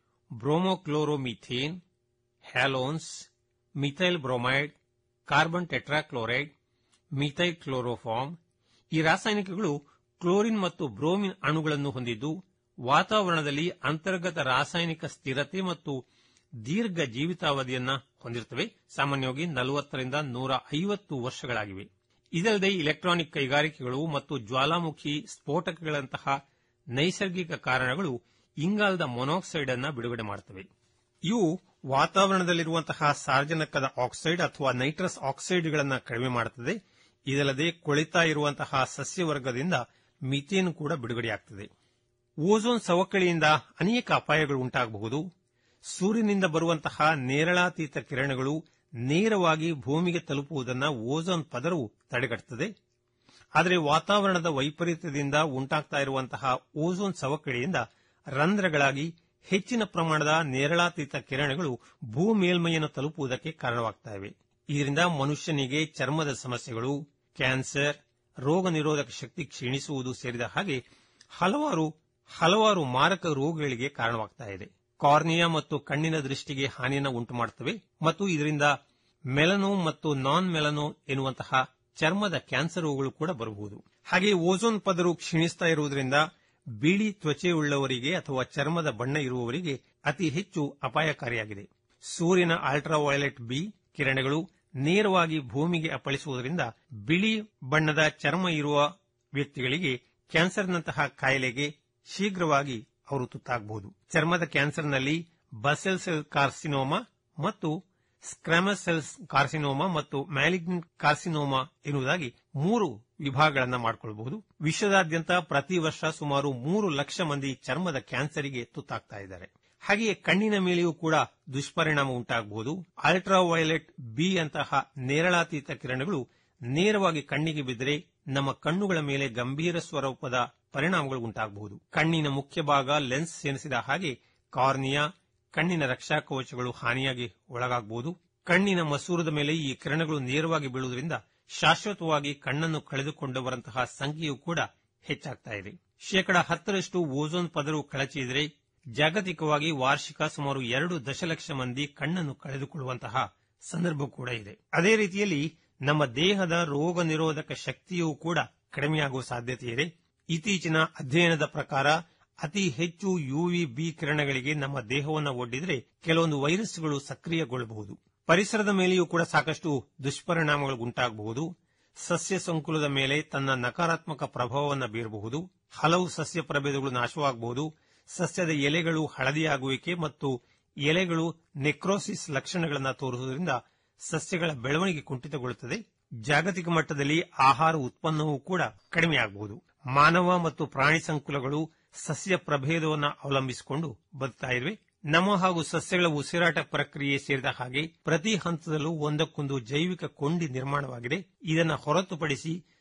bromochloromethane halons methyl bromide carbon tetrachloride methyl chloroform ಈ ರಾಸಾಯನಿಕಗಳು ಕ್ಲೋರಿನ್ ಮತ್ತು ಬ್ರೋಮಿನ್ ಅಣುಗಳನ್ನು ಹೊಂದಿದ್ದು ವಾತಾವರಣದಲ್ಲಿ ಅಂತರ್ಗತ ರಾಸಾಯನಿಕ ಸ್ಥಿರತೆ ಮತ್ತು ದೀರ್ಘ ಜೀವಿತಾವಧಿಯನ್ನ ಹೊಂದಿರುತ್ತವೆ ಸಾಮಾನ್ಯವಾಗಿ ನಲವತ್ತರಿಂದ ನೂರ ಐವತ್ತು ವರ್ಷಗಳಾಗಿವೆ ಇದಲ್ಲದೆ ಇಲೆಕ್ಟ್ರಾನಿಕ್ ಕೈಗಾರಿಕೆಗಳು ಮತ್ತು ಜ್ವಾಲಾಮುಖಿ ಸ್ಫೋಟಕಗಳಂತಹ ನೈಸರ್ಗಿಕ ಕಾರಣಗಳು ಇಂಗಾಲದ ಮೊನಾಕ್ಸೈಡ್ ಅನ್ನ ಬಿಡುಗಡೆ ಮಾಡುತ್ತವೆ ಇವು ವಾತಾವರಣದಲ್ಲಿರುವಂತಹ ಸಾರ್ವಜನಿಕದ ಆಕ್ಸೈಡ್ ಅಥವಾ ನೈಟ್ರಸ್ ಆಕ್ಸೈಡ್ಗಳನ್ನು ಕಡಿಮೆ ಮಾಡುತ್ತದೆ ಇದಲ್ಲದೆ ಕೊಳಿತಾ ಇರುವಂತಹ ಸಸ್ಯವರ್ಗದಿಂದ ಮಿಥೇನ್ ಕೂಡ ಬಿಡುಗಡೆಯಾಗುತ್ತದೆ ಓಝೋನ್ ಸವಕಳಿಯಿಂದ ಅನೇಕ ಅಪಾಯಗಳು ಉಂಟಾಗಬಹುದು ಸೂರ್ಯನಿಂದ ಬರುವಂತಹ ನೇರಳಾತೀತ ಕಿರಣಗಳು ನೇರವಾಗಿ ಭೂಮಿಗೆ ತಲುಪುವುದನ್ನು ಓಝೋನ್ ಪದರವು ತಡೆಗಟ್ಟುತ್ತದೆ ಆದರೆ ವಾತಾವರಣದ ವೈಪರೀತ್ಯದಿಂದ ಉಂಟಾಗ್ತಾ ಇರುವಂತಹ ಓಝೋನ್ ಸವಕಳಿಯಿಂದ ರಂಧ್ರಗಳಾಗಿ ಹೆಚ್ಚಿನ ಪ್ರಮಾಣದ ನೇರಳಾತೀತ ಕಿರಣಗಳು ಭೂ ಮೇಲ್ಮೈಯನ್ನು ತಲುಪುವುದಕ್ಕೆ ಕಾರಣವಾಗುತ್ತವೆ ಇದರಿಂದ ಮನುಷ್ಯನಿಗೆ ಚರ್ಮದ ಸಮಸ್ಯೆಗಳು ಕ್ಯಾನ್ಸರ್ ರೋಗ ನಿರೋಧಕ ಶಕ್ತಿ ಕ್ಷೀಣಿಸುವುದು ಸೇರಿದ ಹಾಗೆ ಹಲವಾರು ಹಲವಾರು ಮಾರಕ ರೋಗಗಳಿಗೆ ಕಾರಣವಾಗ್ತಾ ಇದೆ ಕಾರ್ನಿಯಾ ಮತ್ತು ಕಣ್ಣಿನ ದೃಷ್ಟಿಗೆ ಹಾನಿಯನ್ನು ಉಂಟು ಮಾಡುತ್ತವೆ ಮತ್ತು ಇದರಿಂದ ಮೆಲನೋ ಮತ್ತು ನಾನ್ ಮೆಲನೋ ಎನ್ನುವಂತಹ ಚರ್ಮದ ಕ್ಯಾನ್ಸರ್ ರೋಗಗಳು ಕೂಡ ಬರಬಹುದು ಹಾಗೆ ಓಝೋನ್ ಪದರು ಕ್ಷೀಣಿಸ್ತಾ ಇರುವುದರಿಂದ ಬಿಳಿ ತ್ವಚೆಯುಳ್ಳವರಿಗೆ ಅಥವಾ ಚರ್ಮದ ಬಣ್ಣ ಇರುವವರಿಗೆ ಅತಿ ಹೆಚ್ಚು ಅಪಾಯಕಾರಿಯಾಗಿದೆ ಸೂರ್ಯನ ಅಲ್ಟ್ರಾವೈಲೆಟ್ ಬಿ ಕಿರಣಗಳು ನೇರವಾಗಿ ಭೂಮಿಗೆ ಅಪ್ಪಳಿಸುವುದರಿಂದ ಬಿಳಿ ಬಣ್ಣದ ಚರ್ಮ ಇರುವ ವ್ಯಕ್ತಿಗಳಿಗೆ ಕ್ಯಾನ್ಸರ್ನಂತಹ ಕಾಯಿಲೆಗೆ ಶೀಘ್ರವಾಗಿ ಅವರು ತುತ್ತಾಗಬಹುದು ಚರ್ಮದ ಕ್ಯಾನ್ಸರ್ನಲ್ಲಿ ಬಸೆಲ್ ಸೆಲ್ ಕಾರ್ಸಿನೋಮಾ ಮತ್ತು ಸ್ಕ್ರಾಮಸ್ ಸೆಲ್ಸ್ ಕಾರ್ಸಿನೋಮಾ ಮತ್ತು ಮ್ಯಾಲಿಗ್ನೆಂಟ್ ಕಾರ್ಸಿನೋಮಾ ಎನ್ನುವುದಾಗಿ ಮೂರು ವಿಭಾಗಗಳನ್ನು ಮಾಡಿಕೊಳ್ಳಬಹುದು ವಿಶ್ವದಾದ್ಯಂತ ಪ್ರತಿ ವರ್ಷ ಸುಮಾರು ಮೂರು ಲಕ್ಷ ಮಂದಿ ಚರ್ಮದ ಕ್ಯಾನ್ಸರಿಗೆ ತುತ್ತಾಗ್ತಾ ಇದ್ದಾರೆ ಹಾಗೆಯೇ ಕಣ್ಣಿನ ಮೇಲೆಯೂ ಕೂಡ ದುಷ್ಪರಿಣಾಮ ಉಂಟಾಗಬಹುದು ಅಲ್ಟ್ರಾವೈಲೆಟ್ ಬಿ ಅಂತಹ ನೇರಳಾತೀತ ಕಿರಣಗಳು ನೇರವಾಗಿ ಕಣ್ಣಿಗೆ ಬಿದ್ದರೆ ನಮ್ಮ ಕಣ್ಣುಗಳ ಮೇಲೆ ಗಂಭೀರ ಸ್ವರೂಪದ ಪರಿಣಾಮಗಳು ಉಂಟಾಗಬಹುದು ಕಣ್ಣಿನ ಮುಖ್ಯ ಭಾಗ ಲೆನ್ಸ್ ಸೇರಿಸಿದ ಹಾಗೆ ಕಾರ್ನಿಯಾ ಕಣ್ಣಿನ ರಕ್ಷಾ ಕವಚಗಳು ಹಾನಿಯಾಗಿ ಒಳಗಾಗಬಹುದು ಕಣ್ಣಿನ ಮಸೂರದ ಮೇಲೆ ಈ ಕಿರಣಗಳು ನೇರವಾಗಿ ಬೀಳುವುದರಿಂದ ಶಾಶ್ವತವಾಗಿ ಕಣ್ಣನ್ನು ಕಳೆದುಕೊಂಡವರಂತಹ ಸಂಖ್ಯೆಯೂ ಕೂಡ ಹೆಚ್ಚಾಗ್ತಾ ಇದೆ ಶೇಕಡ ಹತ್ತರಷ್ಟು ಓಝೋನ್ ಪದರು ಕಳಚಿದರೆ ಜಾಗತಿಕವಾಗಿ ವಾರ್ಷಿಕ ಸುಮಾರು ಎರಡು ದಶಲಕ್ಷ ಮಂದಿ ಕಣ್ಣನ್ನು ಕಳೆದುಕೊಳ್ಳುವಂತಹ ಸಂದರ್ಭ ಕೂಡ ಇದೆ ಅದೇ ರೀತಿಯಲ್ಲಿ ನಮ್ಮ ದೇಹದ ರೋಗ ನಿರೋಧಕ ಶಕ್ತಿಯೂ ಕೂಡ ಕಡಿಮೆಯಾಗುವ ಸಾಧ್ಯತೆ ಇದೆ ಇತ್ತೀಚಿನ ಅಧ್ಯಯನದ ಪ್ರಕಾರ ಅತಿ ಹೆಚ್ಚು ಯುವಿ ಬಿ ಕಿರಣಗಳಿಗೆ ನಮ್ಮ ದೇಹವನ್ನು ಒಡ್ಡಿದರೆ ಕೆಲವೊಂದು ವೈರಸ್ಗಳು ಸಕ್ರಿಯಗೊಳ್ಳಬಹುದು ಪರಿಸರದ ಮೇಲೆಯೂ ಕೂಡ ಸಾಕಷ್ಟು ದುಷ್ಪರಿಣಾಮಗಳು ಉಂಟಾಗಬಹುದು ಸಸ್ಯ ಸಂಕುಲದ ಮೇಲೆ ತನ್ನ ನಕಾರಾತ್ಮಕ ಪ್ರಭಾವವನ್ನು ಬೀರಬಹುದು ಹಲವು ಸಸ್ಯ ಪ್ರಭೇದಗಳು ನಾಶವಾಗಬಹುದು ಸಸ್ಯದ ಎಲೆಗಳು ಹಳದಿಯಾಗುವಿಕೆ ಮತ್ತು ಎಲೆಗಳು ನೆಕ್ರೋಸಿಸ್ ಲಕ್ಷಣಗಳನ್ನು ತೋರಿಸುವುದರಿಂದ ಸಸ್ಯಗಳ ಬೆಳವಣಿಗೆ ಕುಂಠಿತಗೊಳ್ಳುತ್ತದೆ ಜಾಗತಿಕ ಮಟ್ಟದಲ್ಲಿ ಆಹಾರ ಉತ್ಪನ್ನವೂ ಕೂಡ ಕಡಿಮೆಯಾಗಬಹುದು ಮಾನವ ಮತ್ತು ಪ್ರಾಣಿ ಸಂಕುಲಗಳು ಸಸ್ಯ ಪ್ರಭೇದವನ್ನು ಅವಲಂಬಿಸಿಕೊಂಡು ಬದುಕ್ತಾ ಇವೆ ನಮ್ಮ ಹಾಗೂ ಸಸ್ಯಗಳ ಉಸಿರಾಟ ಪ್ರಕ್ರಿಯೆ ಸೇರಿದ ಹಾಗೆ ಪ್ರತಿ ಹಂತದಲ್ಲೂ ಒಂದಕ್ಕೊಂದು ಜೈವಿಕ ಕೊಂಡಿ ನಿರ್ಮಾಣವಾಗಿದೆ ಇದನ್ನು ಹೊರತುಪಡಿಸಿ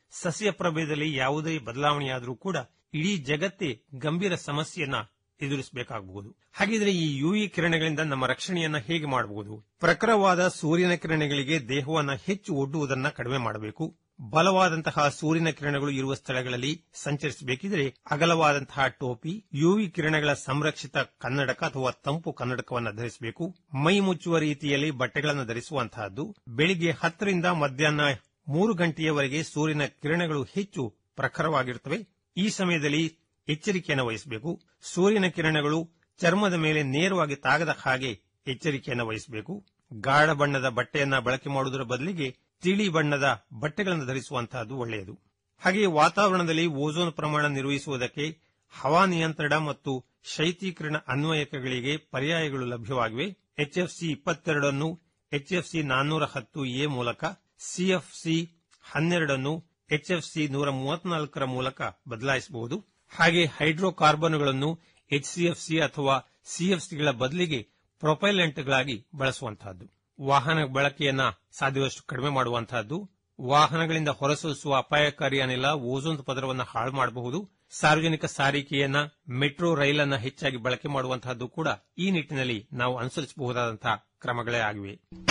ಸಸ್ಯ ಪ್ರಭೇದದಲ್ಲಿ ಯಾವುದೇ ಬದಲಾವಣೆಯಾದರೂ ಕೂಡ ಇಡೀ ಜಗತ್ತೇ ಗಂಭೀರ ಸಮಸ್ಯೆಯನ್ನ ಎದುರಿಸಬೇಕಾಗಬಹುದು ಹಾಗಿದ್ರೆ ಈ ಯುವಿ ಕಿರಣಗಳಿಂದ ನಮ್ಮ ರಕ್ಷಣೆಯನ್ನ ಹೇಗೆ ಮಾಡಬಹುದು ಪ್ರಖರವಾದ ಸೂರ್ಯನ ಕಿರಣಗಳಿಗೆ ದೇಹವನ್ನ ಹೆಚ್ಚು ಒಡ್ಡುವುದನ್ನ ಕಡಿಮೆ ಮಾಡಬೇಕು ಬಲವಾದಂತಹ ಸೂರ್ಯನ ಕಿರಣಗಳು ಇರುವ ಸ್ಥಳಗಳಲ್ಲಿ ಸಂಚರಿಸಬೇಕಿದ್ರೆ ಅಗಲವಾದಂತಹ ಟೋಪಿ ಯುವಿ ಕಿರಣಗಳ ಸಂರಕ್ಷಿತ ಕನ್ನಡಕ ಅಥವಾ ತಂಪು ಕನ್ನಡಕವನ್ನು ಧರಿಸಬೇಕು ಮೈ ಮುಚ್ಚುವ ರೀತಿಯಲ್ಲಿ ಬಟ್ಟೆಗಳನ್ನು ಧರಿಸುವಂತಹದ್ದು ಬೆಳಿಗ್ಗೆ ಹತ್ತರಿಂದ ಮಧ್ಯಾಹ್ನ ಮೂರು ಗಂಟೆಯವರೆಗೆ ಸೂರ್ಯನ ಕಿರಣಗಳು ಹೆಚ್ಚು ಪ್ರಖರವಾಗಿರುತ್ತವೆ ಈ ಸಮಯದಲ್ಲಿ ಎಚ್ಚರಿಕೆಯನ್ನು ವಹಿಸಬೇಕು ಸೂರ್ಯನ ಕಿರಣಗಳು ಚರ್ಮದ ಮೇಲೆ ನೇರವಾಗಿ ತಾಗದ ಹಾಗೆ ಎಚ್ಚರಿಕೆಯನ್ನು ವಹಿಸಬೇಕು ಗಾಢ ಬಣ್ಣದ ಬಟ್ಟೆಯನ್ನ ಬಳಕೆ ಮಾಡುವುದರ ಬದಲಿಗೆ ತಿಳಿ ಬಣ್ಣದ ಬಟ್ಟೆಗಳನ್ನು ಧರಿಸುವಂತಹದ್ದು ಒಳ್ಳೆಯದು ಹಾಗೆಯೇ ವಾತಾವರಣದಲ್ಲಿ ಓಝೋನ್ ಪ್ರಮಾಣ ನಿರ್ವಹಿಸುವುದಕ್ಕೆ ಹವಾ ನಿಯಂತ್ರಣ ಮತ್ತು ಶೈತ್ಯೀಕರಣ ಅನ್ವಯಕಗಳಿಗೆ ಪರ್ಯಾಯಗಳು ಲಭ್ಯವಾಗಿವೆ ಎಚ್ಎಫ್ಸಿ ಇಪ್ಪತ್ತೆರಡನ್ನು ಎಚ್ಎಫ್ಸಿ ನಾನ್ನೂರ ಹತ್ತು ಎ ಮೂಲಕ ಸಿಎಫ್ಸಿ ಹನ್ನೆರಡನ್ನು ಎಚ್ಎಫ್ಸಿ ನೂರ ಮೂವತ್ನಾಲ್ಕರ ಮೂಲಕ ಬದಲಾಯಿಸಬಹುದು ಹಾಗೆ ಹೈಡ್ರೋಕಾರ್ಬನ್ಗಳನ್ನು ಎಚ್ಸಿಎಫ್ಸಿ ಅಥವಾ ಸಿಎಫ್ಸಿಗಳ ಬದಲಿಗೆ ಪ್ರೊಪೈಲೆಂಟ್ಗಳಾಗಿ ಬಳಸುವಂತಹದ್ದು ವಾಹನ ಬಳಕೆಯನ್ನ ಸಾಧ್ಯವಷ್ಟು ಕಡಿಮೆ ಮಾಡುವಂತಹದ್ದು ವಾಹನಗಳಿಂದ ಹೊರಸೂಸುವ ಅಪಾಯಕಾರಿ ಅನಿಲ ಓಝೋನ್ ಪದರವನ್ನು ಹಾಳು ಮಾಡಬಹುದು ಸಾರ್ವಜನಿಕ ಸಾರಿಗೆಯನ್ನ ಮೆಟ್ರೋ ರೈಲನ್ನ ಹೆಚ್ಚಾಗಿ ಬಳಕೆ ಮಾಡುವಂತಹದ್ದು ಕೂಡ ಈ ನಿಟ್ಟಿನಲ್ಲಿ ನಾವು ಅನುಸರಿಸಬಹುದಾದಂತಹ ಕ್ರಮಗಳೇ ಆಗಿವೆ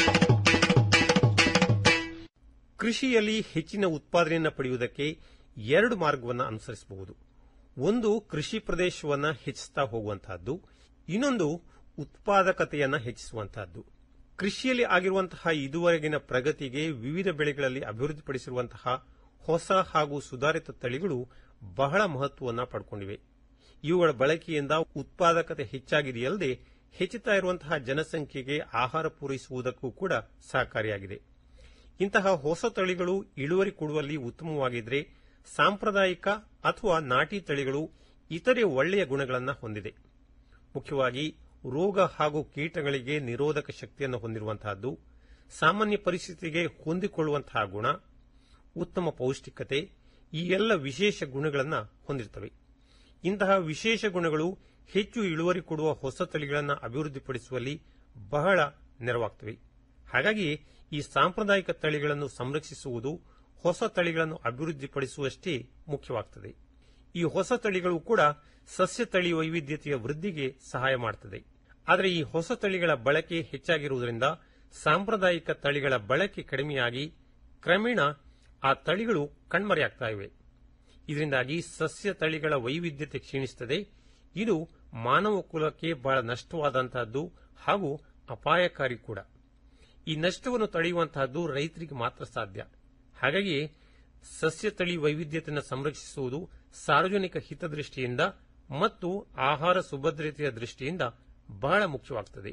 ಕೃಷಿಯಲ್ಲಿ ಹೆಚ್ಚಿನ ಉತ್ಪಾದನೆಯನ್ನು ಪಡೆಯುವುದಕ್ಕೆ ಎರಡು ಮಾರ್ಗವನ್ನು ಅನುಸರಿಸಬಹುದು ಒಂದು ಕೃಷಿ ಪ್ರದೇಶವನ್ನ ಹೆಚ್ಚಿಸ್ತಾ ಹೋಗುವಂತಹದ್ದು ಇನ್ನೊಂದು ಉತ್ಪಾದಕತೆಯನ್ನ ಹೆಚ್ಚಿಸುವಂತಹದ್ದು ಕೃಷಿಯಲ್ಲಿ ಆಗಿರುವಂತಹ ಇದುವರೆಗಿನ ಪ್ರಗತಿಗೆ ವಿವಿಧ ಬೆಳೆಗಳಲ್ಲಿ ಅಭಿವೃದ್ಧಿಪಡಿಸಿರುವಂತಹ ಹೊಸ ಹಾಗೂ ಸುಧಾರಿತ ತಳಿಗಳು ಬಹಳ ಮಹತ್ವವನ್ನು ಪಡ್ಕೊಂಡಿವೆ ಇವುಗಳ ಬಳಕೆಯಿಂದ ಉತ್ಪಾದಕತೆ ಹೆಚ್ಚಾಗಿದೆಯಲ್ಲದೆ ಹೆಚ್ಚುತ್ತಾ ಇರುವಂತಹ ಜನಸಂಖ್ಯೆಗೆ ಆಹಾರ ಪೂರೈಸುವುದಕ್ಕೂ ಕೂಡ ಸಹಕಾರಿಯಾಗಿದೆ ಇಂತಹ ಹೊಸ ತಳಿಗಳು ಇಳುವರಿ ಕೊಡುವಲ್ಲಿ ಉತ್ತಮವಾಗಿದ್ರೆ ಸಾಂಪ್ರದಾಯಿಕ ಅಥವಾ ನಾಟಿ ತಳಿಗಳು ಇತರೆ ಒಳ್ಳೆಯ ಗುಣಗಳನ್ನು ಹೊಂದಿದೆ ಮುಖ್ಯವಾಗಿ ರೋಗ ಹಾಗೂ ಕೀಟಗಳಿಗೆ ನಿರೋಧಕ ಶಕ್ತಿಯನ್ನು ಹೊಂದಿರುವಂತಹದ್ದು ಸಾಮಾನ್ಯ ಪರಿಸ್ಥಿತಿಗೆ ಹೊಂದಿಕೊಳ್ಳುವಂತಹ ಗುಣ ಉತ್ತಮ ಪೌಷ್ಟಿಕತೆ ಈ ಎಲ್ಲ ವಿಶೇಷ ಗುಣಗಳನ್ನು ಹೊಂದಿರುತ್ತವೆ ಇಂತಹ ವಿಶೇಷ ಗುಣಗಳು ಹೆಚ್ಚು ಇಳುವರಿ ಕೊಡುವ ಹೊಸ ತಳಿಗಳನ್ನು ಅಭಿವೃದ್ಧಿಪಡಿಸುವಲ್ಲಿ ಬಹಳ ನೆರವಾಗ್ತವೆ ಹಾಗಾಗಿ ಈ ಸಾಂಪ್ರದಾಯಿಕ ತಳಿಗಳನ್ನು ಸಂರಕ್ಷಿಸುವುದು ಹೊಸ ತಳಿಗಳನ್ನು ಅಭಿವೃದ್ಧಿಪಡಿಸುವಷ್ಟೇ ಮುಖ್ಯವಾಗುತ್ತದೆ ಈ ಹೊಸ ತಳಿಗಳು ಕೂಡ ಸಸ್ಯ ತಳಿ ವೈವಿಧ್ಯತೆಯ ವೃದ್ಧಿಗೆ ಸಹಾಯ ಮಾಡುತ್ತದೆ ಆದರೆ ಈ ಹೊಸ ತಳಿಗಳ ಬಳಕೆ ಹೆಚ್ಚಾಗಿರುವುದರಿಂದ ಸಾಂಪ್ರದಾಯಿಕ ತಳಿಗಳ ಬಳಕೆ ಕಡಿಮೆಯಾಗಿ ಕ್ರಮೇಣ ಆ ತಳಿಗಳು ಕಣ್ಮರೆಯಾಗ್ತಾ ಇವೆ ಇದರಿಂದಾಗಿ ಸಸ್ಯ ತಳಿಗಳ ವೈವಿಧ್ಯತೆ ಕ್ಷೀಣಿಸುತ್ತದೆ ಇದು ಮಾನವ ಕುಲಕ್ಕೆ ಬಹಳ ನಷ್ಟವಾದಂತಹದ್ದು ಹಾಗೂ ಅಪಾಯಕಾರಿ ಕೂಡ ಈ ನಷ್ಟವನ್ನು ತಡೆಯುವಂತಹದ್ದು ರೈತರಿಗೆ ಮಾತ್ರ ಸಾಧ್ಯ ಹಾಗಾಗಿ ಸಸ್ಯ ತಳಿ ವೈವಿಧ್ಯತೆಯನ್ನು ಸಂರಕ್ಷಿಸುವುದು ಸಾರ್ವಜನಿಕ ಹಿತದೃಷ್ಟಿಯಿಂದ ಮತ್ತು ಆಹಾರ ಸುಭದ್ರತೆಯ ದೃಷ್ಟಿಯಿಂದ ಬಹಳ ಮುಖ್ಯವಾಗುತ್ತದೆ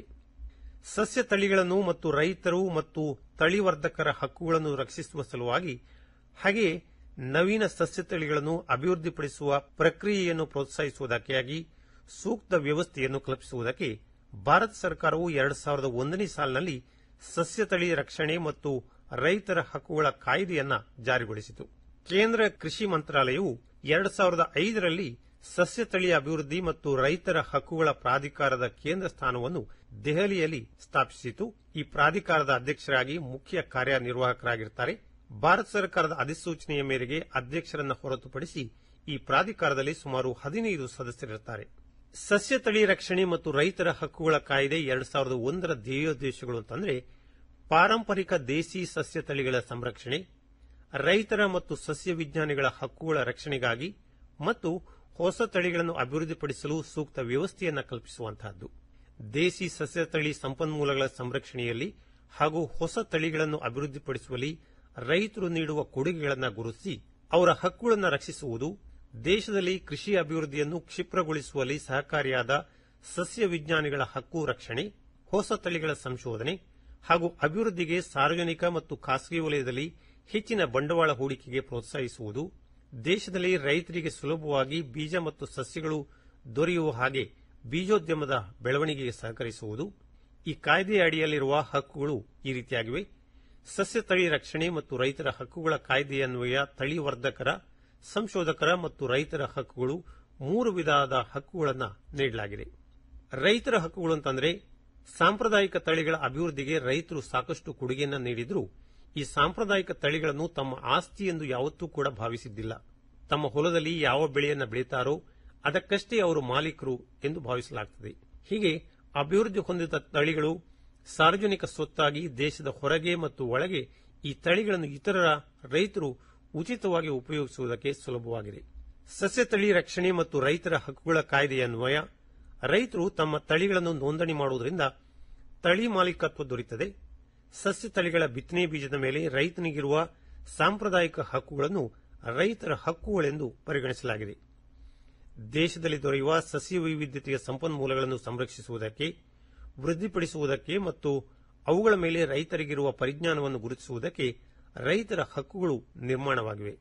ಸಸ್ಯ ತಳಿಗಳನ್ನು ಮತ್ತು ರೈತರು ಮತ್ತು ತಳಿವರ್ಧಕರ ಹಕ್ಕುಗಳನ್ನು ರಕ್ಷಿಸುವ ಸಲುವಾಗಿ ಹಾಗೆಯೇ ನವೀನ ಸಸ್ಯ ತಳಿಗಳನ್ನು ಅಭಿವೃದ್ಧಿಪಡಿಸುವ ಪ್ರಕ್ರಿಯೆಯನ್ನು ಪ್ರೋತ್ಸಾಹಿಸುವುದಕ್ಕಾಗಿ ಸೂಕ್ತ ವ್ಯವಸ್ಥೆಯನ್ನು ಕಲ್ಪಿಸುವುದಕ್ಕೆ ಭಾರತ ಸರ್ಕಾರವು ಎರಡು ಸಾವಿರದ ಒಂದನೇ ಸಾಲಿನಲ್ಲಿ ಸಸ್ಯ ತಳಿ ರಕ್ಷಣೆ ಮತ್ತು ರೈತರ ಹಕ್ಕುಗಳ ಕಾಯ್ದೆಯನ್ನ ಜಾರಿಗೊಳಿಸಿತು ಕೇಂದ್ರ ಕೃಷಿ ಮಂತ್ರಾಲಯವು ಎರಡು ಸಾವಿರದ ಐದರಲ್ಲಿ ಸಸ್ಯ ತಳಿ ಅಭಿವೃದ್ಧಿ ಮತ್ತು ರೈತರ ಹಕ್ಕುಗಳ ಪ್ರಾಧಿಕಾರದ ಕೇಂದ್ರ ಸ್ಥಾನವನ್ನು ದೆಹಲಿಯಲ್ಲಿ ಸ್ಥಾಪಿಸಿತು ಈ ಪ್ರಾಧಿಕಾರದ ಅಧ್ಯಕ್ಷರಾಗಿ ಮುಖ್ಯ ಕಾರ್ಯನಿರ್ವಾಹಕರಾಗಿರುತ್ತಾರೆ ಭಾರತ ಸರ್ಕಾರದ ಅಧಿಸೂಚನೆಯ ಮೇರೆಗೆ ಅಧ್ಯಕ್ಷರನ್ನ ಹೊರತುಪಡಿಸಿ ಈ ಪ್ರಾಧಿಕಾರದಲ್ಲಿ ಸುಮಾರು ಹದಿನೈದು ಸದಸ್ಯರಿರುತ್ತಾರೆ ಸಸ್ಯ ತಳಿ ರಕ್ಷಣೆ ಮತ್ತು ರೈತರ ಹಕ್ಕುಗಳ ಕಾಯ್ದೆ ಎರಡು ಸಾವಿರದ ಒಂದರ ಧ್ಯೇಯೋದ್ದೇಶಗಳು ಅಂತಂದ್ರೆ ಪಾರಂಪರಿಕ ದೇಸಿ ಸಸ್ಯ ತಳಿಗಳ ಸಂರಕ್ಷಣೆ ರೈತರ ಮತ್ತು ಸಸ್ಯ ವಿಜ್ಞಾನಿಗಳ ಹಕ್ಕುಗಳ ರಕ್ಷಣೆಗಾಗಿ ಮತ್ತು ಹೊಸ ತಳಿಗಳನ್ನು ಅಭಿವೃದ್ಧಿಪಡಿಸಲು ಸೂಕ್ತ ವ್ಯವಸ್ಥೆಯನ್ನು ಕಲ್ಪಿಸುವಂತಹದ್ದು ದೇಸಿ ಸಸ್ಯ ತಳಿ ಸಂಪನ್ಮೂಲಗಳ ಸಂರಕ್ಷಣೆಯಲ್ಲಿ ಹಾಗೂ ಹೊಸ ತಳಿಗಳನ್ನು ಅಭಿವೃದ್ಧಿಪಡಿಸುವಲ್ಲಿ ರೈತರು ನೀಡುವ ಕೊಡುಗೆಗಳನ್ನು ಗುರುತಿಸಿ ಅವರ ಹಕ್ಕುಗಳನ್ನು ರಕ್ಷಿಸುವುದು ದೇಶದಲ್ಲಿ ಕೃಷಿ ಅಭಿವೃದ್ಧಿಯನ್ನು ಕ್ಷಿಪ್ರಗೊಳಿಸುವಲ್ಲಿ ಸಹಕಾರಿಯಾದ ಸಸ್ಯ ವಿಜ್ಞಾನಿಗಳ ಹಕ್ಕು ರಕ್ಷಣೆ ಹೊಸ ತಳಿಗಳ ಸಂಶೋಧನೆ ಹಾಗೂ ಅಭಿವೃದ್ಧಿಗೆ ಸಾರ್ವಜನಿಕ ಮತ್ತು ಖಾಸಗಿ ವಲಯದಲ್ಲಿ ಹೆಚ್ಚಿನ ಬಂಡವಾಳ ಹೂಡಿಕೆಗೆ ಪ್ರೋತ್ಸಾಹಿಸುವುದು ದೇಶದಲ್ಲಿ ರೈತರಿಗೆ ಸುಲಭವಾಗಿ ಬೀಜ ಮತ್ತು ಸಸ್ಯಗಳು ದೊರೆಯುವ ಹಾಗೆ ಬೀಜೋದ್ಯಮದ ಬೆಳವಣಿಗೆಗೆ ಸಹಕರಿಸುವುದು ಈ ಕಾಯ್ದೆಯ ಅಡಿಯಲ್ಲಿರುವ ಹಕ್ಕುಗಳು ಈ ರೀತಿಯಾಗಿವೆ ಸಸ್ಯ ತಳಿ ರಕ್ಷಣೆ ಮತ್ತು ರೈತರ ಹಕ್ಕುಗಳ ಕಾಯ್ದೆಯನ್ವಯ ತಳಿವರ್ಧಕರ ಸಂಶೋಧಕರ ಮತ್ತು ರೈತರ ಹಕ್ಕುಗಳು ಮೂರು ವಿಧದ ಹಕ್ಕುಗಳನ್ನು ನೀಡಲಾಗಿದೆ ರೈತರ ಹಕ್ಕುಗಳು ಅಂತಂದ್ರೆ ಸಾಂಪ್ರದಾಯಿಕ ತಳಿಗಳ ಅಭಿವೃದ್ಧಿಗೆ ರೈತರು ಸಾಕಷ್ಟು ಕೊಡುಗೆಯನ್ನು ನೀಡಿದ್ರು ಈ ಸಾಂಪ್ರದಾಯಿಕ ತಳಿಗಳನ್ನು ತಮ್ಮ ಆಸ್ತಿ ಎಂದು ಯಾವತ್ತೂ ಕೂಡ ಭಾವಿಸಿದ್ದಿಲ್ಲ ತಮ್ಮ ಹೊಲದಲ್ಲಿ ಯಾವ ಬೆಳೆಯನ್ನು ಬೆಳೀತಾರೋ ಅದಕ್ಕಷ್ಟೇ ಅವರು ಮಾಲೀಕರು ಎಂದು ಭಾವಿಸಲಾಗುತ್ತದೆ ಹೀಗೆ ಅಭಿವೃದ್ಧಿ ಹೊಂದಿದ ತಳಿಗಳು ಸಾರ್ವಜನಿಕ ಸ್ವತ್ತಾಗಿ ದೇಶದ ಹೊರಗೆ ಮತ್ತು ಒಳಗೆ ಈ ತಳಿಗಳನ್ನು ಇತರರ ರೈತರು ಉಚಿತವಾಗಿ ಉಪಯೋಗಿಸುವುದಕ್ಕೆ ಸುಲಭವಾಗಿದೆ ಸಸ್ಯ ತಳಿ ರಕ್ಷಣೆ ಮತ್ತು ರೈತರ ಹಕ್ಕುಗಳ ಕಾಯ್ದೆಯ ಅನ್ವಯ ರೈತರು ತಮ್ಮ ತಳಿಗಳನ್ನು ನೋಂದಣಿ ಮಾಡುವುದರಿಂದ ತಳಿ ಮಾಲೀಕತ್ವ ದೊರೆಯುತ್ತದೆ ಸಸ್ಯ ತಳಿಗಳ ಬಿತ್ತನೆ ಬೀಜದ ಮೇಲೆ ರೈತನಿಗಿರುವ ಸಾಂಪ್ರದಾಯಿಕ ಹಕ್ಕುಗಳನ್ನು ರೈತರ ಹಕ್ಕುಗಳೆಂದು ಪರಿಗಣಿಸಲಾಗಿದೆ ದೇಶದಲ್ಲಿ ದೊರೆಯುವ ಸಸ್ಯ ವೈವಿಧ್ಯತೆಯ ಸಂಪನ್ಮೂಲಗಳನ್ನು ಸಂರಕ್ಷಿಸುವುದಕ್ಕೆ ವೃದ್ಧಿಪಡಿಸುವುದಕ್ಕೆ ಮತ್ತು ಅವುಗಳ ಮೇಲೆ ರೈತರಿಗಿರುವ ಪರಿಜ್ಞಾನವನ್ನು ಗುರುತಿಸುವುದಕ್ಕೆ ರೈತರ ಹಕ್ಕುಗಳು ನಿರ್ಮಾಣವಾಗಿವೆ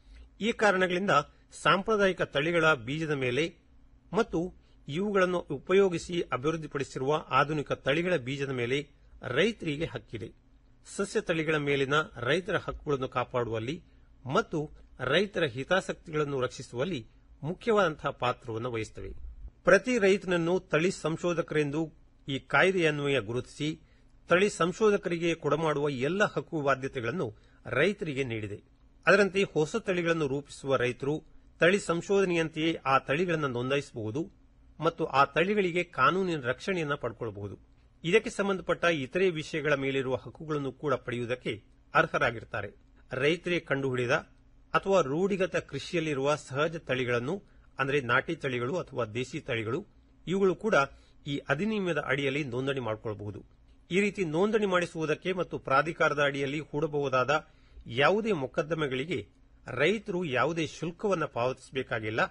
ಈ ಕಾರಣಗಳಿಂದ ಸಾಂಪ್ರದಾಯಿಕ ತಳಿಗಳ ಬೀಜದ ಮೇಲೆ ಮತ್ತು ಇವುಗಳನ್ನು ಉಪಯೋಗಿಸಿ ಅಭಿವೃದ್ಧಿಪಡಿಸಿರುವ ಆಧುನಿಕ ತಳಿಗಳ ಬೀಜದ ಮೇಲೆ ರೈತರಿಗೆ ಹಕ್ಕಿದೆ ಸಸ್ಯ ತಳಿಗಳ ಮೇಲಿನ ರೈತರ ಹಕ್ಕುಗಳನ್ನು ಕಾಪಾಡುವಲ್ಲಿ ಮತ್ತು ರೈತರ ಹಿತಾಸಕ್ತಿಗಳನ್ನು ರಕ್ಷಿಸುವಲ್ಲಿ ಮುಖ್ಯವಾದಂತಹ ಪಾತ್ರವನ್ನು ವಹಿಸುತ್ತವೆ ಪ್ರತಿ ರೈತನನ್ನು ತಳಿ ಸಂಶೋಧಕರೆಂದು ಈ ಕಾಯ್ದೆಯನ್ವಯ ಗುರುತಿಸಿ ತಳಿ ಸಂಶೋಧಕರಿಗೆ ಕೊಡಮಾಡುವ ಎಲ್ಲ ಹಕ್ಕು ಬಾಧ್ಯತೆಗಳನ್ನು ರೈತರಿಗೆ ನೀಡಿದೆ ಅದರಂತೆ ಹೊಸ ತಳಿಗಳನ್ನು ರೂಪಿಸುವ ರೈತರು ತಳಿ ಸಂಶೋಧನೆಯಂತೆಯೇ ಆ ತಳಿಗಳನ್ನು ನೋಂದಾಯಿಸಬಹುದು ಮತ್ತು ಆ ತಳಿಗಳಿಗೆ ಕಾನೂನಿನ ರಕ್ಷಣೆಯನ್ನು ಪಡ್ಕೊಳ್ಳಬಹುದು ಇದಕ್ಕೆ ಸಂಬಂಧಪಟ್ಟ ಇತರೆ ವಿಷಯಗಳ ಮೇಲಿರುವ ಹಕ್ಕುಗಳನ್ನು ಕೂಡ ಪಡೆಯುವುದಕ್ಕೆ ಅರ್ಹರಾಗಿರುತ್ತಾರೆ ರೈತರೇ ಕಂಡುಹಿಡಿದ ಅಥವಾ ರೂಢಿಗತ ಕೃಷಿಯಲ್ಲಿರುವ ಸಹಜ ತಳಿಗಳನ್ನು ಅಂದರೆ ನಾಟಿ ತಳಿಗಳು ಅಥವಾ ದೇಸಿ ತಳಿಗಳು ಇವುಗಳು ಕೂಡ ಈ ಅಧಿನಿಯಮದ ಅಡಿಯಲ್ಲಿ ನೋಂದಣಿ ಮಾಡಿಕೊಳ್ಳಬಹುದು ಈ ರೀತಿ ನೋಂದಣಿ ಮಾಡಿಸುವುದಕ್ಕೆ ಮತ್ತು ಪ್ರಾಧಿಕಾರದ ಅಡಿಯಲ್ಲಿ ಹೂಡಬಹುದಾದ ಯಾವುದೇ ಮೊಕದ್ದಮೆಗಳಿಗೆ ರೈತರು ಯಾವುದೇ ಶುಲ್ಕವನ್ನು ಪಾವತಿಸಬೇಕಾಗಿಲ್ಲ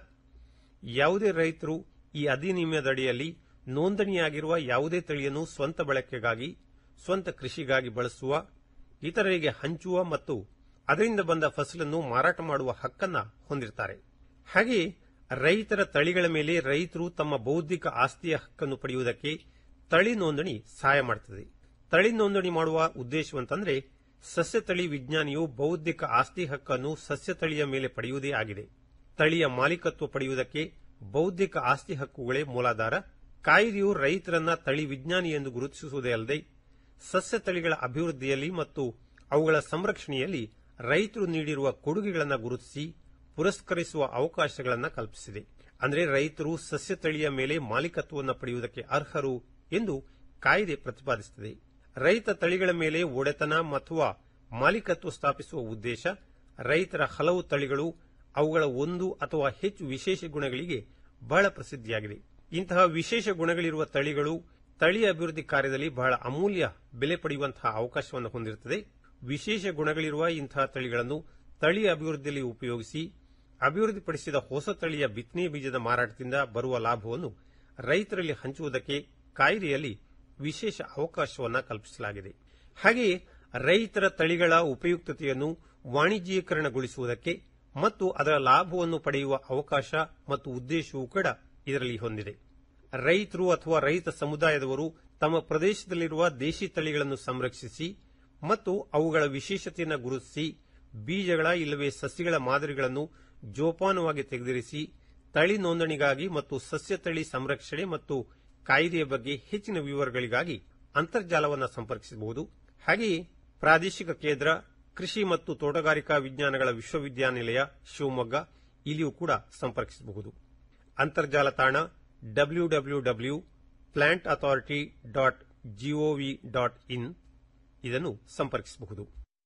ಯಾವುದೇ ರೈತರು ಈ ಅಧಿನಿಯಮದ ಅಡಿಯಲ್ಲಿ ನೋಂದಣಿಯಾಗಿರುವ ಯಾವುದೇ ತಳಿಯನ್ನು ಸ್ವಂತ ಬಳಕೆಗಾಗಿ ಸ್ವಂತ ಕೃಷಿಗಾಗಿ ಬಳಸುವ ಇತರರಿಗೆ ಹಂಚುವ ಮತ್ತು ಅದರಿಂದ ಬಂದ ಫಸಲನ್ನು ಮಾರಾಟ ಮಾಡುವ ಹಕ್ಕನ್ನ ಹೊಂದಿರುತ್ತಾರೆ ಹಾಗೆಯೇ ರೈತರ ತಳಿಗಳ ಮೇಲೆ ರೈತರು ತಮ್ಮ ಬೌದ್ಧಿಕ ಆಸ್ತಿಯ ಹಕ್ಕನ್ನು ಪಡೆಯುವುದಕ್ಕೆ ತಳಿ ನೋಂದಣಿ ಸಹಾಯ ಮಾಡುತ್ತದೆ ತಳಿ ನೋಂದಣಿ ಮಾಡುವ ಉದ್ದೇಶವಂತಂದ್ರೆ ಸಸ್ಯ ತಳಿ ವಿಜ್ಞಾನಿಯು ಬೌದ್ಧಿಕ ಆಸ್ತಿ ಹಕ್ಕನ್ನು ಸಸ್ಯ ತಳಿಯ ಮೇಲೆ ಪಡೆಯುವುದೇ ಆಗಿದೆ ತಳಿಯ ಮಾಲೀಕತ್ವ ಪಡೆಯುವುದಕ್ಕೆ ಬೌದ್ಧಿಕ ಆಸ್ತಿ ಹಕ್ಕುಗಳೇ ಮೂಲಾಧಾರ ಕಾಯ್ದೆಯು ರೈತರನ್ನ ತಳಿ ವಿಜ್ಞಾನಿ ಎಂದು ಗುರುತಿಸುವುದೇ ಅಲ್ಲದೆ ಸಸ್ಯ ತಳಿಗಳ ಅಭಿವೃದ್ಧಿಯಲ್ಲಿ ಮತ್ತು ಅವುಗಳ ಸಂರಕ್ಷಣೆಯಲ್ಲಿ ರೈತರು ನೀಡಿರುವ ಕೊಡುಗೆಗಳನ್ನು ಗುರುತಿಸಿ ಪುರಸ್ಕರಿಸುವ ಅವಕಾಶಗಳನ್ನು ಕಲ್ಪಿಸಿದೆ ಅಂದರೆ ರೈತರು ಸಸ್ಯ ತಳಿಯ ಮೇಲೆ ಮಾಲೀಕತ್ವವನ್ನು ಪಡೆಯುವುದಕ್ಕೆ ಅರ್ಹರು ಎಂದು ಕಾಯ್ದೆ ಪ್ರತಿಪಾದಿಸುತ್ತದೆ ರೈತ ತಳಿಗಳ ಮೇಲೆ ಒಡೆತನ ಅಥವಾ ಮಾಲೀಕತ್ವ ಸ್ಥಾಪಿಸುವ ಉದ್ದೇಶ ರೈತರ ಹಲವು ತಳಿಗಳು ಅವುಗಳ ಒಂದು ಅಥವಾ ಹೆಚ್ಚು ವಿಶೇಷ ಗುಣಗಳಿಗೆ ಬಹಳ ಪ್ರಸಿದ್ಧಿಯಾಗಿದೆ ಇಂತಹ ವಿಶೇಷ ಗುಣಗಳಿರುವ ತಳಿಗಳು ತಳಿ ಅಭಿವೃದ್ಧಿ ಕಾರ್ಯದಲ್ಲಿ ಬಹಳ ಅಮೂಲ್ಯ ಬೆಲೆ ಪಡೆಯುವಂತಹ ಅವಕಾಶವನ್ನು ಹೊಂದಿರುತ್ತದೆ ವಿಶೇಷ ಗುಣಗಳಿರುವ ಇಂತಹ ತಳಿಗಳನ್ನು ತಳಿ ಅಭಿವೃದ್ಧಿಯಲ್ಲಿ ಉಪಯೋಗಿಸಿ ಅಭಿವೃದ್ಧಿಪಡಿಸಿದ ಹೊಸ ತಳಿಯ ಬಿತ್ತನೆ ಬೀಜದ ಮಾರಾಟದಿಂದ ಬರುವ ಲಾಭವನ್ನು ರೈತರಲ್ಲಿ ಹಂಚುವುದಕ್ಕೆ ಕಾಯ್ದೆಯಲ್ಲಿ ವಿಶೇಷ ಅವಕಾಶವನ್ನು ಕಲ್ಪಿಸಲಾಗಿದೆ ಹಾಗೆಯೇ ರೈತರ ತಳಿಗಳ ಉಪಯುಕ್ತತೆಯನ್ನು ವಾಣಿಜ್ಯೀಕರಣಗೊಳಿಸುವುದಕ್ಕೆ ಮತ್ತು ಅದರ ಲಾಭವನ್ನು ಪಡೆಯುವ ಅವಕಾಶ ಮತ್ತು ಉದ್ದೇಶವೂ ಕೂಡ ಇದರಲ್ಲಿ ಹೊಂದಿದೆ ರೈತರು ಅಥವಾ ರೈತ ಸಮುದಾಯದವರು ತಮ್ಮ ಪ್ರದೇಶದಲ್ಲಿರುವ ದೇಶಿ ತಳಿಗಳನ್ನು ಸಂರಕ್ಷಿಸಿ ಮತ್ತು ಅವುಗಳ ವಿಶೇಷತೆಯನ್ನು ಗುರುತಿಸಿ ಬೀಜಗಳ ಇಲ್ಲವೇ ಸಸಿಗಳ ಮಾದರಿಗಳನ್ನು ಜೋಪಾನವಾಗಿ ತೆಗೆದಿರಿಸಿ ತಳಿ ನೋಂದಣಿಗಾಗಿ ಮತ್ತು ಸಸ್ಯ ತಳಿ ಸಂರಕ್ಷಣೆ ಮತ್ತು ಕಾಯ್ದೆಯ ಬಗ್ಗೆ ಹೆಚ್ಚಿನ ವಿವರಗಳಿಗಾಗಿ ಅಂತರ್ಜಾಲವನ್ನು ಸಂಪರ್ಕಿಸಬಹುದು ಹಾಗೆಯೇ ಪ್ರಾದೇಶಿಕ ಕೇಂದ್ರ ಕೃಷಿ ಮತ್ತು ತೋಟಗಾರಿಕಾ ವಿಜ್ಞಾನಗಳ ವಿಶ್ವವಿದ್ಯಾನಿಲಯ ಶಿವಮೊಗ್ಗ ಇಲ್ಲಿಯೂ ಕೂಡ ಸಂಪರ್ಕಿಸಬಹುದು ಅಂತರ್ಜಾಲ ತಾಣ W W W plant authority dot G O V dot in ಇದನ್ನು ಸಂಪರ್ಕಿಸಬಹುದು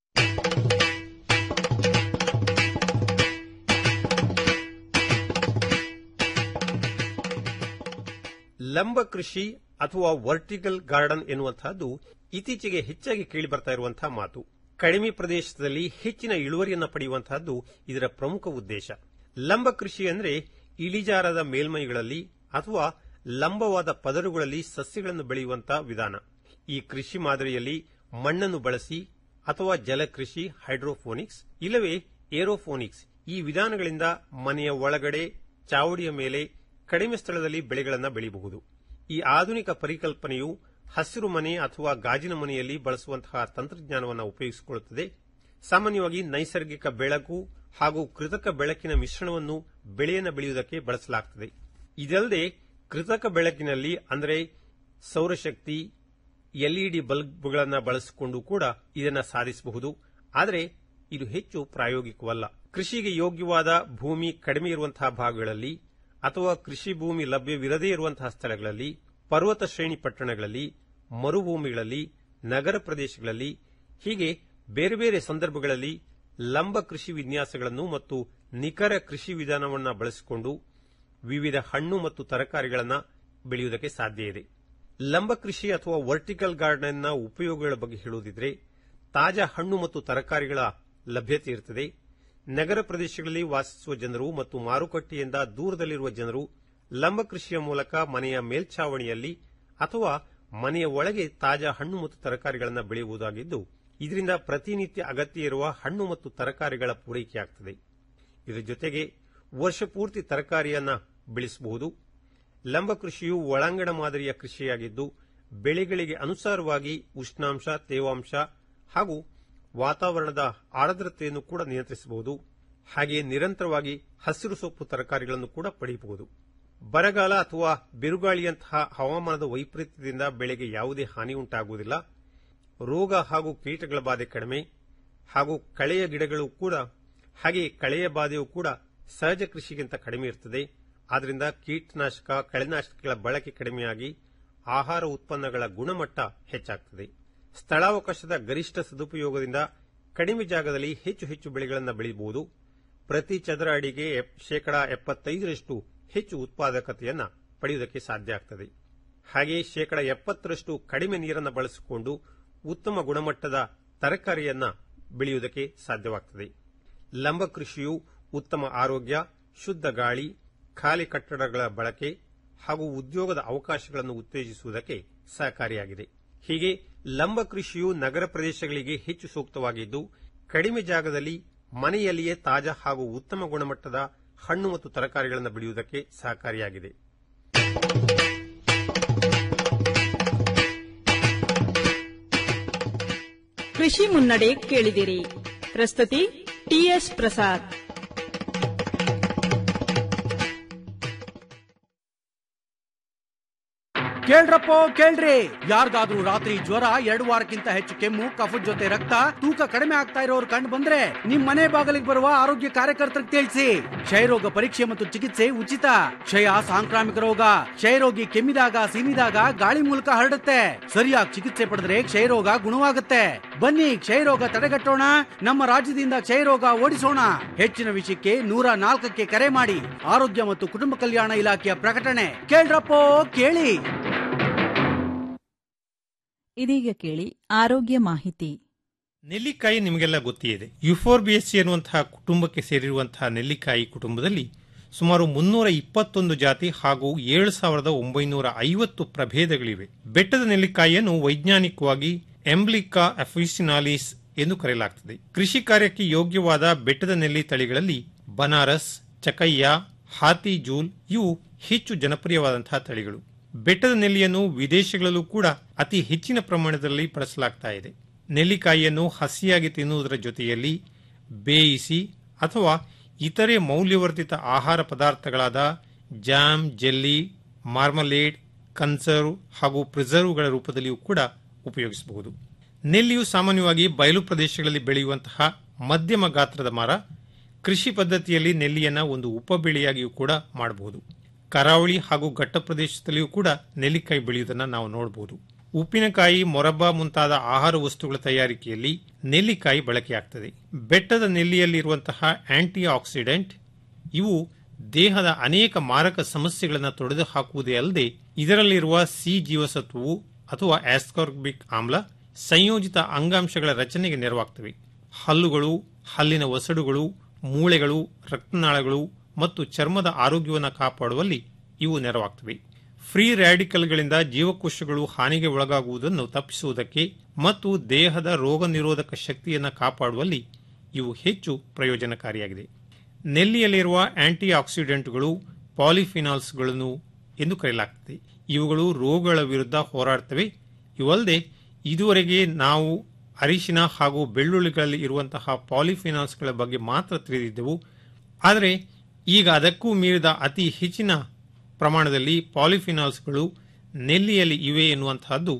ಲಂಬ ಕೃಷಿ ಅಥವಾ ವರ್ಟಿಕಲ್ ಗಾರ್ಡನ್ ಎನ್ನುವಂತಹದ್ದು ಇತ್ತೀಚೆಗೆ ಹೆಚ್ಚಾಗಿ ಕೇಳಿ ಬರ್ತಾ ಇರುವಂತಹ ಮಾತು ಕಡಿಮೆ ಪ್ರದೇಶದಲ್ಲಿ ಹೆಚ್ಚಿನ ಇಳುವರಿಯನ್ನು ಪಡೆಯುವಂತಹದ್ದು ಇದರ ಪ್ರಮುಖ ಉದ್ದೇಶ ಲಂಬ ಕೃಷಿ ಅಂದರೆ ಇಳಿಜಾರದ ಮೇಲ್ಮೈಗಳಲ್ಲಿ ಅಥವಾ ಲಂಬವಾದ ಪದರುಗಳಲ್ಲಿ ಸಸ್ಯಗಳನ್ನು ಬೆಳೆಯುವಂತಹ ವಿಧಾನ ಈ ಕೃಷಿ ಮಾದರಿಯಲ್ಲಿ ಮಣ್ಣನ್ನು ಬಳಸಿ ಅಥವಾ ಜಲಕೃಷಿ ಹೈಡ್ರೋಫೋನಿಕ್ಸ್ ಇಲ್ಲವೇ ಏರೋಫೋನಿಕ್ಸ್ ಈ ವಿಧಾನಗಳಿಂದ ಮನೆಯ ಒಳಗಡೆ ಚಾವಡಿಯ ಮೇಲೆ ಕಡಿಮೆ ಸ್ಥಳದಲ್ಲಿ ಬೆಳೆಗಳನ್ನು ಬೆಳೆಯಬಹುದು ಈ ಆಧುನಿಕ ಪರಿಕಲ್ಪನೆಯು ಹಸಿರು ಮನೆ ಅಥವಾ ಗಾಜಿನ ಮನೆಯಲ್ಲಿ ಬಳಸುವಂತಹ ತಂತ್ರಜ್ಞಾನವನ್ನು ಉಪಯೋಗಿಸಿಕೊಳ್ಳುತ್ತದೆ ಸಾಮಾನ್ಯವಾಗಿ ನೈಸರ್ಗಿಕ ಬೆಳಕು ಹಾಗೂ ಕೃತಕ ಬೆಳಕಿನ ಮಿಶ್ರಣವನ್ನು ಬೆಳೆಯನ್ನು ಬೆಳೆಯುವುದಕ್ಕೆ ಬಳಸಲಾಗುತ್ತದೆ ಇದಲ್ಲದೆ ಕೃತಕ ಬೆಳಕಿನಲ್ಲಿ ಅಂದರೆ ಸೌರಶಕ್ತಿ ಎಲ್ಇಡಿ ಬಲ್ಬ್ಗಳನ್ನು ಬಳಸಿಕೊಂಡು ಕೂಡ ಇದನ್ನ ಸಾಧಿಸಬಹುದು ಆದರೆ ಇದು ಹೆಚ್ಚು ಪ್ರಾಯೋಗಿಕವಲ್ಲ ಕೃಷಿಗೆ ಯೋಗ್ಯವಾದ ಭೂಮಿ ಕಡಿಮೆ ಇರುವಂತಹ ಭಾಗಗಳಲ್ಲಿ ಅಥವಾ ಕೃಷಿ ಭೂಮಿ ಲಭ್ಯವಿರದೇ ಇರುವಂತಹ ಸ್ಥಳಗಳಲ್ಲಿ ಪರ್ವತ ಶ್ರೇಣಿ ಪಟ್ಟಣಗಳಲ್ಲಿ ಮರುಭೂಮಿಗಳಲ್ಲಿ ನಗರ ಪ್ರದೇಶಗಳಲ್ಲಿ ಹೀಗೆ ಬೇರೆ ಬೇರೆ ಸಂದರ್ಭಗಳಲ್ಲಿ ಲಂಬ ಕೃಷಿ ವಿನ್ಯಾಸಗಳನ್ನು ಮತ್ತು ನಿಖರ ಕೃಷಿ ವಿಧಾನವನ್ನು ಬಳಸಿಕೊಂಡು ವಿವಿಧ ಹಣ್ಣು ಮತ್ತು ತರಕಾರಿಗಳನ್ನು ಬೆಳೆಯುವುದಕ್ಕೆ ಸಾಧ್ಯ ಇದೆ ಲಂಬ ಕೃಷಿ ಅಥವಾ ವರ್ಟಿಕಲ್ ಗಾರ್ಡನ್ನ ಉಪಯೋಗಗಳ ಬಗ್ಗೆ ಹೇಳುವುದಿದ್ರೆ ತಾಜಾ ಹಣ್ಣು ಮತ್ತು ತರಕಾರಿಗಳ ಲಭ್ಯತೆ ಇರುತ್ತದೆ ನಗರ ಪ್ರದೇಶಗಳಲ್ಲಿ ವಾಸಿಸುವ ಜನರು ಮತ್ತು ಮಾರುಕಟ್ಟೆಯಿಂದ ದೂರದಲ್ಲಿರುವ ಜನರು ಲಂಬ ಕೃಷಿಯ ಮೂಲಕ ಮನೆಯ ಮೇಲ್ಛಾವಣಿಯಲ್ಲಿ ಅಥವಾ ಮನೆಯ ಒಳಗೆ ತಾಜಾ ಹಣ್ಣು ಮತ್ತು ತರಕಾರಿಗಳನ್ನು ಬೆಳೆಯುವುದಾಗಿದ್ದು ಇದರಿಂದ ಪ್ರತಿನಿತ್ಯ ಅಗತ್ಯ ಇರುವ ಹಣ್ಣು ಮತ್ತು ತರಕಾರಿಗಳ ಪೂರೈಕೆಯಾಗುತ್ತದೆ ಇದರ ಜೊತೆಗೆ ವರ್ಷ ಪೂರ್ತಿ ತರಕಾರಿಯನ್ನ ಬೆಳೆಸಬಹುದು ಲಂಬ ಕೃಷಿಯು ಒಳಾಂಗಣ ಮಾದರಿಯ ಕೃಷಿಯಾಗಿದ್ದು ಬೆಳೆಗಳಿಗೆ ಅನುಸಾರವಾಗಿ ಉಷ್ಣಾಂಶ ತೇವಾಂಶ ಹಾಗೂ ವಾತಾವರಣದ ಆರ್ದ್ರತೆಯನ್ನು ಕೂಡ ನಿಯಂತ್ರಿಸಬಹುದು ಹಾಗೆಯೇ ನಿರಂತರವಾಗಿ ಹಸಿರು ಸೊಪ್ಪು ತರಕಾರಿಗಳನ್ನು ಕೂಡ ಪಡೆಯಬಹುದು ಬರಗಾಲ ಅಥವಾ ಬಿರುಗಾಳಿಯಂತಹ ಹವಾಮಾನದ ವೈಪರೀತ್ಯದಿಂದ ಬೆಳೆಗೆ ಯಾವುದೇ ಹಾನಿ ಉಂಟಾಗುವುದಿಲ್ಲ ರೋಗ ಹಾಗೂ ಕೀಟಗಳ ಬಾಧೆ ಕಡಿಮೆ ಹಾಗೂ ಕಳೆಯ ಗಿಡಗಳು ಕೂಡ ಹಾಗೆ ಕಳೆಯ ಬಾಧೆಯೂ ಕೂಡ ಸಹಜ ಕೃಷಿಗಿಂತ ಕಡಿಮೆ ಇರುತ್ತದೆ ಆದ್ದರಿಂದ ಕೀಟನಾಶಕ ಕಳೆನಾಶಕಗಳ ಬಳಕೆ ಕಡಿಮೆಯಾಗಿ ಆಹಾರ ಉತ್ಪನ್ನಗಳ ಗುಣಮಟ್ಟ ಹೆಚ್ಚಾಗುತ್ತದೆ ಸ್ಥಳಾವಕಾಶದ ಗರಿಷ್ಠ ಸದುಪಯೋಗದಿಂದ ಕಡಿಮೆ ಜಾಗದಲ್ಲಿ ಹೆಚ್ಚು ಹೆಚ್ಚು ಬೆಳೆಗಳನ್ನು ಬೆಳೆಯಬಹುದು ಪ್ರತಿ ಚದರ ಅಡಿಗೆ ಶೇಕಡಾ ಎಪ್ಪತ್ತೈದರಷ್ಟು ಹೆಚ್ಚು ಉತ್ಪಾದಕತೆಯನ್ನು ಪಡೆಯುವುದಕ್ಕೆ ಸಾಧ್ಯ ಆಗ್ತದೆ ಹಾಗೆಯೇ ಶೇಕಡ ಎಪ್ಪತ್ತರಷ್ಟು ಕಡಿಮೆ ನೀರನ್ನು ಬಳಸಿಕೊಂಡು ಉತ್ತಮ ಗುಣಮಟ್ಟದ ತರಕಾರಿಯನ್ನ ಬೆಳೆಯುವುದಕ್ಕೆ ಸಾಧ್ಯವಾಗುತ್ತದೆ ಲಂಬ ಕೃಷಿಯು ಉತ್ತಮ ಆರೋಗ್ಯ ಶುದ್ಧ ಗಾಳಿ ಖಾಲಿ ಕಟ್ಟಡಗಳ ಬಳಕೆ ಹಾಗೂ ಉದ್ಯೋಗದ ಅವಕಾಶಗಳನ್ನು ಉತ್ತೇಜಿಸುವುದಕ್ಕೆ ಸಹಕಾರಿಯಾಗಿದೆ ಹೀಗೆ ಲಂಬ ಕೃಷಿಯು ನಗರ ಪ್ರದೇಶಗಳಿಗೆ ಹೆಚ್ಚು ಸೂಕ್ತವಾಗಿದ್ದು ಕಡಿಮೆ ಜಾಗದಲ್ಲಿ ಮನೆಯಲ್ಲಿಯೇ ತಾಜಾ ಹಾಗೂ ಉತ್ತಮ ಗುಣಮಟ್ಟದ ಹಣ್ಣು ಮತ್ತು ತರಕಾರಿಗಳನ್ನು ಬೆಳೆಯುವುದಕ್ಕೆ ಸಹಕಾರಿಯಾಗಿದೆ ಕೃಷಿ ಮುನ್ನಡೆ ಕೇಳಿದಿರಿ ಪ್ರಸ್ತುತಿ ಟಿಎಸ್ ಪ್ರಸಾದ್ ಕೇಳ್ರಪ್ಪೋ ಕೇಳ್ರಿ ಯಾರಿಗಾದ್ರೂ ರಾತ್ರಿ ಜ್ವರ ಎರಡು ವಾರಕ್ಕಿಂತ ಹೆಚ್ಚು ಕೆಮ್ಮು ಕಫದ ಜೊತೆ ರಕ್ತ ತೂಕ ಕಡಿಮೆ ಆಗ್ತಾ ಇರೋರು ಕಂಡು ಬಂದ್ರೆ ನಿಮ್ ಮನೆ ಬಾಗಿಲಿಗೆ ಬರುವ ಆರೋಗ್ಯ ಕಾರ್ಯಕರ್ತರಿಗೆ ತಿಳಿಸಿ ಕ್ಷಯರೋಗ ಪರೀಕ್ಷೆ ಮತ್ತು ಚಿಕಿತ್ಸೆ ಉಚಿತ ಕ್ಷಯ ಸಾಂಕ್ರಾಮಿಕ ರೋಗ ಕ್ಷಯರೋಗಿ ಕೆಮ್ಮಿದಾಗ ಸೀನಿದಾಗ ಗಾಳಿ ಮೂಲಕ ಹರಡುತ್ತೆ ಸರಿಯಾಗಿ ಚಿಕಿತ್ಸೆ ಪಡೆದ್ರೆ ಕ್ಷಯರೋಗ ಗುಣವಾಗುತ್ತೆ ಬನ್ನಿ ಕ್ಷಯರೋಗ ತಡೆಗಟ್ಟೋಣ ನಮ್ಮ ರಾಜ್ಯದಿಂದ ಕ್ಷಯರೋಗ ಓಡಿಸೋಣ ಹೆಚ್ಚಿನ ವಿಷಯಕ್ಕೆ ನೂರ ನಾಲ್ಕಕ್ಕೆ ಕರೆ ಮಾಡಿ ಆರೋಗ್ಯ ಮತ್ತು ಕುಟುಂಬ ಕಲ್ಯಾಣ ಇಲಾಖೆಯ ಪ್ರಕಟಣೆ ಕೇಳ್ರಪ್ಪೋ ಕೇಳಿ ಇದೀಗ ಕೇಳಿ ಆರೋಗ್ಯ ಮಾಹಿತಿ ನೆಲ್ಲಿಕಾಯಿ ನಿಮಗೆಲ್ಲ ಗೊತ್ತಿದೆ ಯುಫೋರ್ಬಿಯಸ್ಸಿ ಎನ್ನುವಂತಹ ಕುಟುಂಬಕ್ಕೆ ಸೇರಿರುವಂತಹ ನೆಲ್ಲಿಕಾಯಿ ಕುಟುಂಬದಲ್ಲಿ ಸುಮಾರು ಮುನ್ನೂರ ಇಪ್ಪತ್ತೊಂದು ಜಾತಿ ಹಾಗೂ ಏಳು ಸಾವಿರದ ಒಂಬೈನೂರ ಐವತ್ತು ಪ್ರಭೇದಗಳಿವೆ ಬೆಟ್ಟದ ನೆಲ್ಲಿಕಾಯಿಯನ್ನು ವೈಜ್ಞಾನಿಕವಾಗಿ ಎಂಬ್ಲಿಕಾ ಅಫಿಸಿನಾಲಿಸ್ ಎಂದು ಕರೆಯಲಾಗುತ್ತದೆ ಕೃಷಿ ಕಾರ್ಯಕ್ಕೆ ಯೋಗ್ಯವಾದ ಬೆಟ್ಟದ ನೆಲ್ಲಿ ತಳಿಗಳಲ್ಲಿ ಬನಾರಸ್ ಚಕಯ್ಯ ಹಾತಿ ಜೂಲ್ ಇವು ಹೆಚ್ಚು ಜನಪ್ರಿಯವಾದಂತಹ ತಳಿಗಳು ಬೆಟ್ಟದ ನೆಲ್ಲಿಯನ್ನು ವಿದೇಶಗಳಲ್ಲೂ ಕೂಡ ಅತಿ ಹೆಚ್ಚಿನ ಪ್ರಮಾಣದಲ್ಲಿ ಬಳಸಲಾಗ್ತಾ ಇದೆ ನೆಲ್ಲಿಕಾಯಿಯನ್ನು ಹಸಿಯಾಗಿ ತಿನ್ನುವುದರ ಜೊತೆಯಲ್ಲಿ ಬೇಯಿಸಿ ಅಥವಾ ಇತರೆ ಮೌಲ್ಯವರ್ಧಿತ ಆಹಾರ ಪದಾರ್ಥಗಳಾದ ಜಾಮ್ ಜೆಲ್ಲಿ ಮಾರ್ಮಲೇಡ್ ಕನ್ಸರ್ವ್ ಹಾಗೂ ಪ್ರಿಸರ್ವ್ಗಳ ರೂಪದಲ್ಲಿಯೂ ಕೂಡ ಉಪಯೋಗಿಸಬಹುದು ನೆಲ್ಲಿಯು ಸಾಮಾನ್ಯವಾಗಿ ಬಯಲು ಪ್ರದೇಶಗಳಲ್ಲಿ ಬೆಳೆಯುವಂತಹ ಮಧ್ಯಮ ಗಾತ್ರದ ಮರ ಕೃಷಿ ಪದ್ಧತಿಯಲ್ಲಿ ನೆಲ್ಲಿಯನ್ನ ಒಂದು ಉಪಬೆಳೆಯಾಗಿಯೂ ಕೂಡ ಮಾಡಬಹುದು ಕರಾವಳಿ ಹಾಗೂ ಘಟ್ಟ ಪ್ರದೇಶದಲ್ಲಿಯೂ ಕೂಡ ನೆಲ್ಲಿಕಾಯಿ ಬೆಳೆಯುವುದನ್ನು ನಾವು ನೋಡಬಹುದು ಉಪ್ಪಿನಕಾಯಿ ಮೊರಬ್ಬ ಮುಂತಾದ ಆಹಾರ ವಸ್ತುಗಳ ತಯಾರಿಕೆಯಲ್ಲಿ ನೆಲ್ಲಿಕಾಯಿ ಬಳಕೆಯಾಗ್ತದೆ ಬೆಟ್ಟದ ನೆಲ್ಲಿಯಲ್ಲಿರುವಂತಹ ಆಂಟಿ ಆಕ್ಸಿಡೆಂಟ್ ಇವು ದೇಹದ ಅನೇಕ ಮಾರಕ ಸಮಸ್ಯೆಗಳನ್ನು ತೊಡೆದು ಹಾಕುವುದೇ ಅಲ್ಲದೆ ಇದರಲ್ಲಿರುವ ಸಿ ಜೀವಸತ್ವವು ಅಥವಾ ಆಸ್ಕಾರ್ಬಿಕ್ ಆಮ್ಲ ಸಂಯೋಜಿತ ಅಂಗಾಂಶಗಳ ರಚನೆಗೆ ನೆರವಾಗ್ತವೆ ಹಲ್ಲುಗಳು ಹಲ್ಲಿನ ಒಸಡುಗಳು ಮೂಳೆಗಳು ರಕ್ತನಾಳಗಳು ಮತ್ತು ಚರ್ಮದ ಆರೋಗ್ಯವನ್ನು ಕಾಪಾಡುವಲ್ಲಿ ಇವು ನೆರವಾಗ್ತವೆ ಫ್ರೀ ರ್ಯಾಡಿಕಲ್ಗಳಿಂದ ಜೀವಕೋಶಗಳು ಹಾನಿಗೆ ಒಳಗಾಗುವುದನ್ನು ತಪ್ಪಿಸುವುದಕ್ಕೆ ಮತ್ತು ದೇಹದ ರೋಗ ನಿರೋಧಕ ಶಕ್ತಿಯನ್ನು ಕಾಪಾಡುವಲ್ಲಿ ಇವು ಹೆಚ್ಚು ಪ್ರಯೋಜನಕಾರಿಯಾಗಿದೆ ನೆಲ್ಲಿಯಲ್ಲಿರುವ ಆಂಟಿ ಆಕ್ಸಿಡೆಂಟ್ಗಳು ಪಾಲಿಫಿನಾಲ್ಸ್ಗಳನ್ನು ಎಂದು ಕರೆಯಲಾಗುತ್ತದೆ ಇವುಗಳು ರೋಗಗಳ ವಿರುದ್ಧ ಹೋರಾಡುತ್ತವೆ ಇವಲ್ಲದೆ ಇದುವರೆಗೆ ನಾವು ಅರಿಶಿನ ಹಾಗೂ ಬೆಳ್ಳುಳ್ಳಿಗಳಲ್ಲಿ ಇರುವಂತಹ ಪಾಲಿಫಿನಾಲ್ಸ್ಗಳ ಬಗ್ಗೆ ಮಾತ್ರ ತಿಳಿದಿದ್ದೆವು ಆದರೆ ಈಗ ಅದಕ್ಕೂ ಮೀರಿದ ಅತಿ ಹೆಚ್ಚಿನ ಪ್ರಮಾಣದಲ್ಲಿ ಪಾಲಿಫಿನಾಲ್ಸ್ಗಳು ನೆಲ್ಲಿಯಲ್ಲಿ ಇವೆ ಎನ್ನುವಂತಹದ್ದು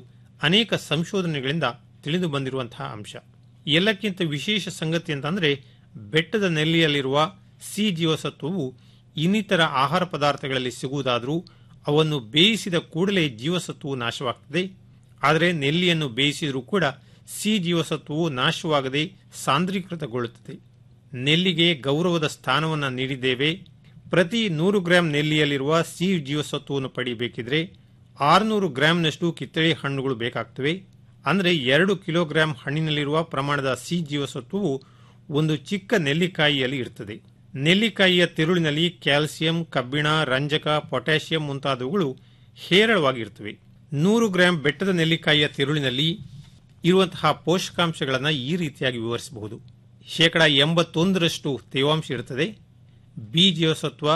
ಅನೇಕ ಸಂಶೋಧನೆಗಳಿಂದ ತಿಳಿದು ಬಂದಿರುವಂತಹ ಅಂಶ ಎಲ್ಲಕ್ಕಿಂತ ವಿಶೇಷ ಸಂಗತಿ ಅಂತಂದ್ರೆ ಬೆಟ್ಟದ ನೆಲ್ಲಿಯಲ್ಲಿರುವ ಸಿ ಜೀವಸತ್ವವು ಇನ್ನಿತರ ಆಹಾರ ಪದಾರ್ಥಗಳಲ್ಲಿ ಸಿಗುವುದಾದರೂ ಅವನ್ನು ಬೇಯಿಸಿದ ಕೂಡಲೇ ಜೀವಸತ್ವವು ನಾಶವಾಗ್ತದೆ ಆದರೆ ನೆಲ್ಲಿಯನ್ನು ಬೇಯಿಸಿದರೂ ಕೂಡ ಸಿ ಜೀವಸತ್ವವು ನಾಶವಾಗದೆ ಸಾಂದ್ರೀಕೃತಗೊಳ್ಳುತ್ತದೆ ನೆಲ್ಲಿಗೆ ಗೌರವದ ಸ್ಥಾನವನ್ನು ನೀಡಿದ್ದೇವೆ ಪ್ರತಿ ನೂರು ಗ್ರಾಂ ನೆಲ್ಲಿಯಲ್ಲಿರುವ ಸಿ ಜೀವಸತ್ವವನ್ನು ಪಡೆಯಬೇಕಿದ್ರೆ ಆರುನೂರು ಗ್ರಾಂನಷ್ಟು ಕಿತ್ತಳೆ ಹಣ್ಣುಗಳು ಬೇಕಾಗ್ತವೆ ಅಂದರೆ ಎರಡು ಕಿಲೋಗ್ರಾಂ ಹಣ್ಣಿನಲ್ಲಿರುವ ಪ್ರಮಾಣದ ಸಿ ಜೀವಸತ್ವವು ಒಂದು ಚಿಕ್ಕ ನೆಲ್ಲಿಕಾಯಿಯಲ್ಲಿ ಇರ್ತದೆ ನೆಲ್ಲಿಕಾಯಿಯ ತಿರುಳಿನಲ್ಲಿ ಕ್ಯಾಲ್ಸಿಯಂ ಕಬ್ಬಿಣ ರಂಜಕ ಪೊಟ್ಯಾಷಿಯಂ ಮುಂತಾದವುಗಳು ಹೇರಳವಾಗಿರ್ತವೆ ನೂರು ಗ್ರಾಂ ಬೆಟ್ಟದ ನೆಲ್ಲಿಕಾಯಿಯ ತಿರುಳಿನಲ್ಲಿ ಇರುವಂತಹ ಪೋಷಕಾಂಶಗಳನ್ನು ಈ ರೀತಿಯಾಗಿ ವಿವರಿಸಬಹುದು ಶೇಕಡ ಎಂಬತ್ತೊಂದರಷ್ಟು ತೇವಾಂಶ ಇರುತ್ತದೆ ಬಿ ಜೀವಸತ್ವ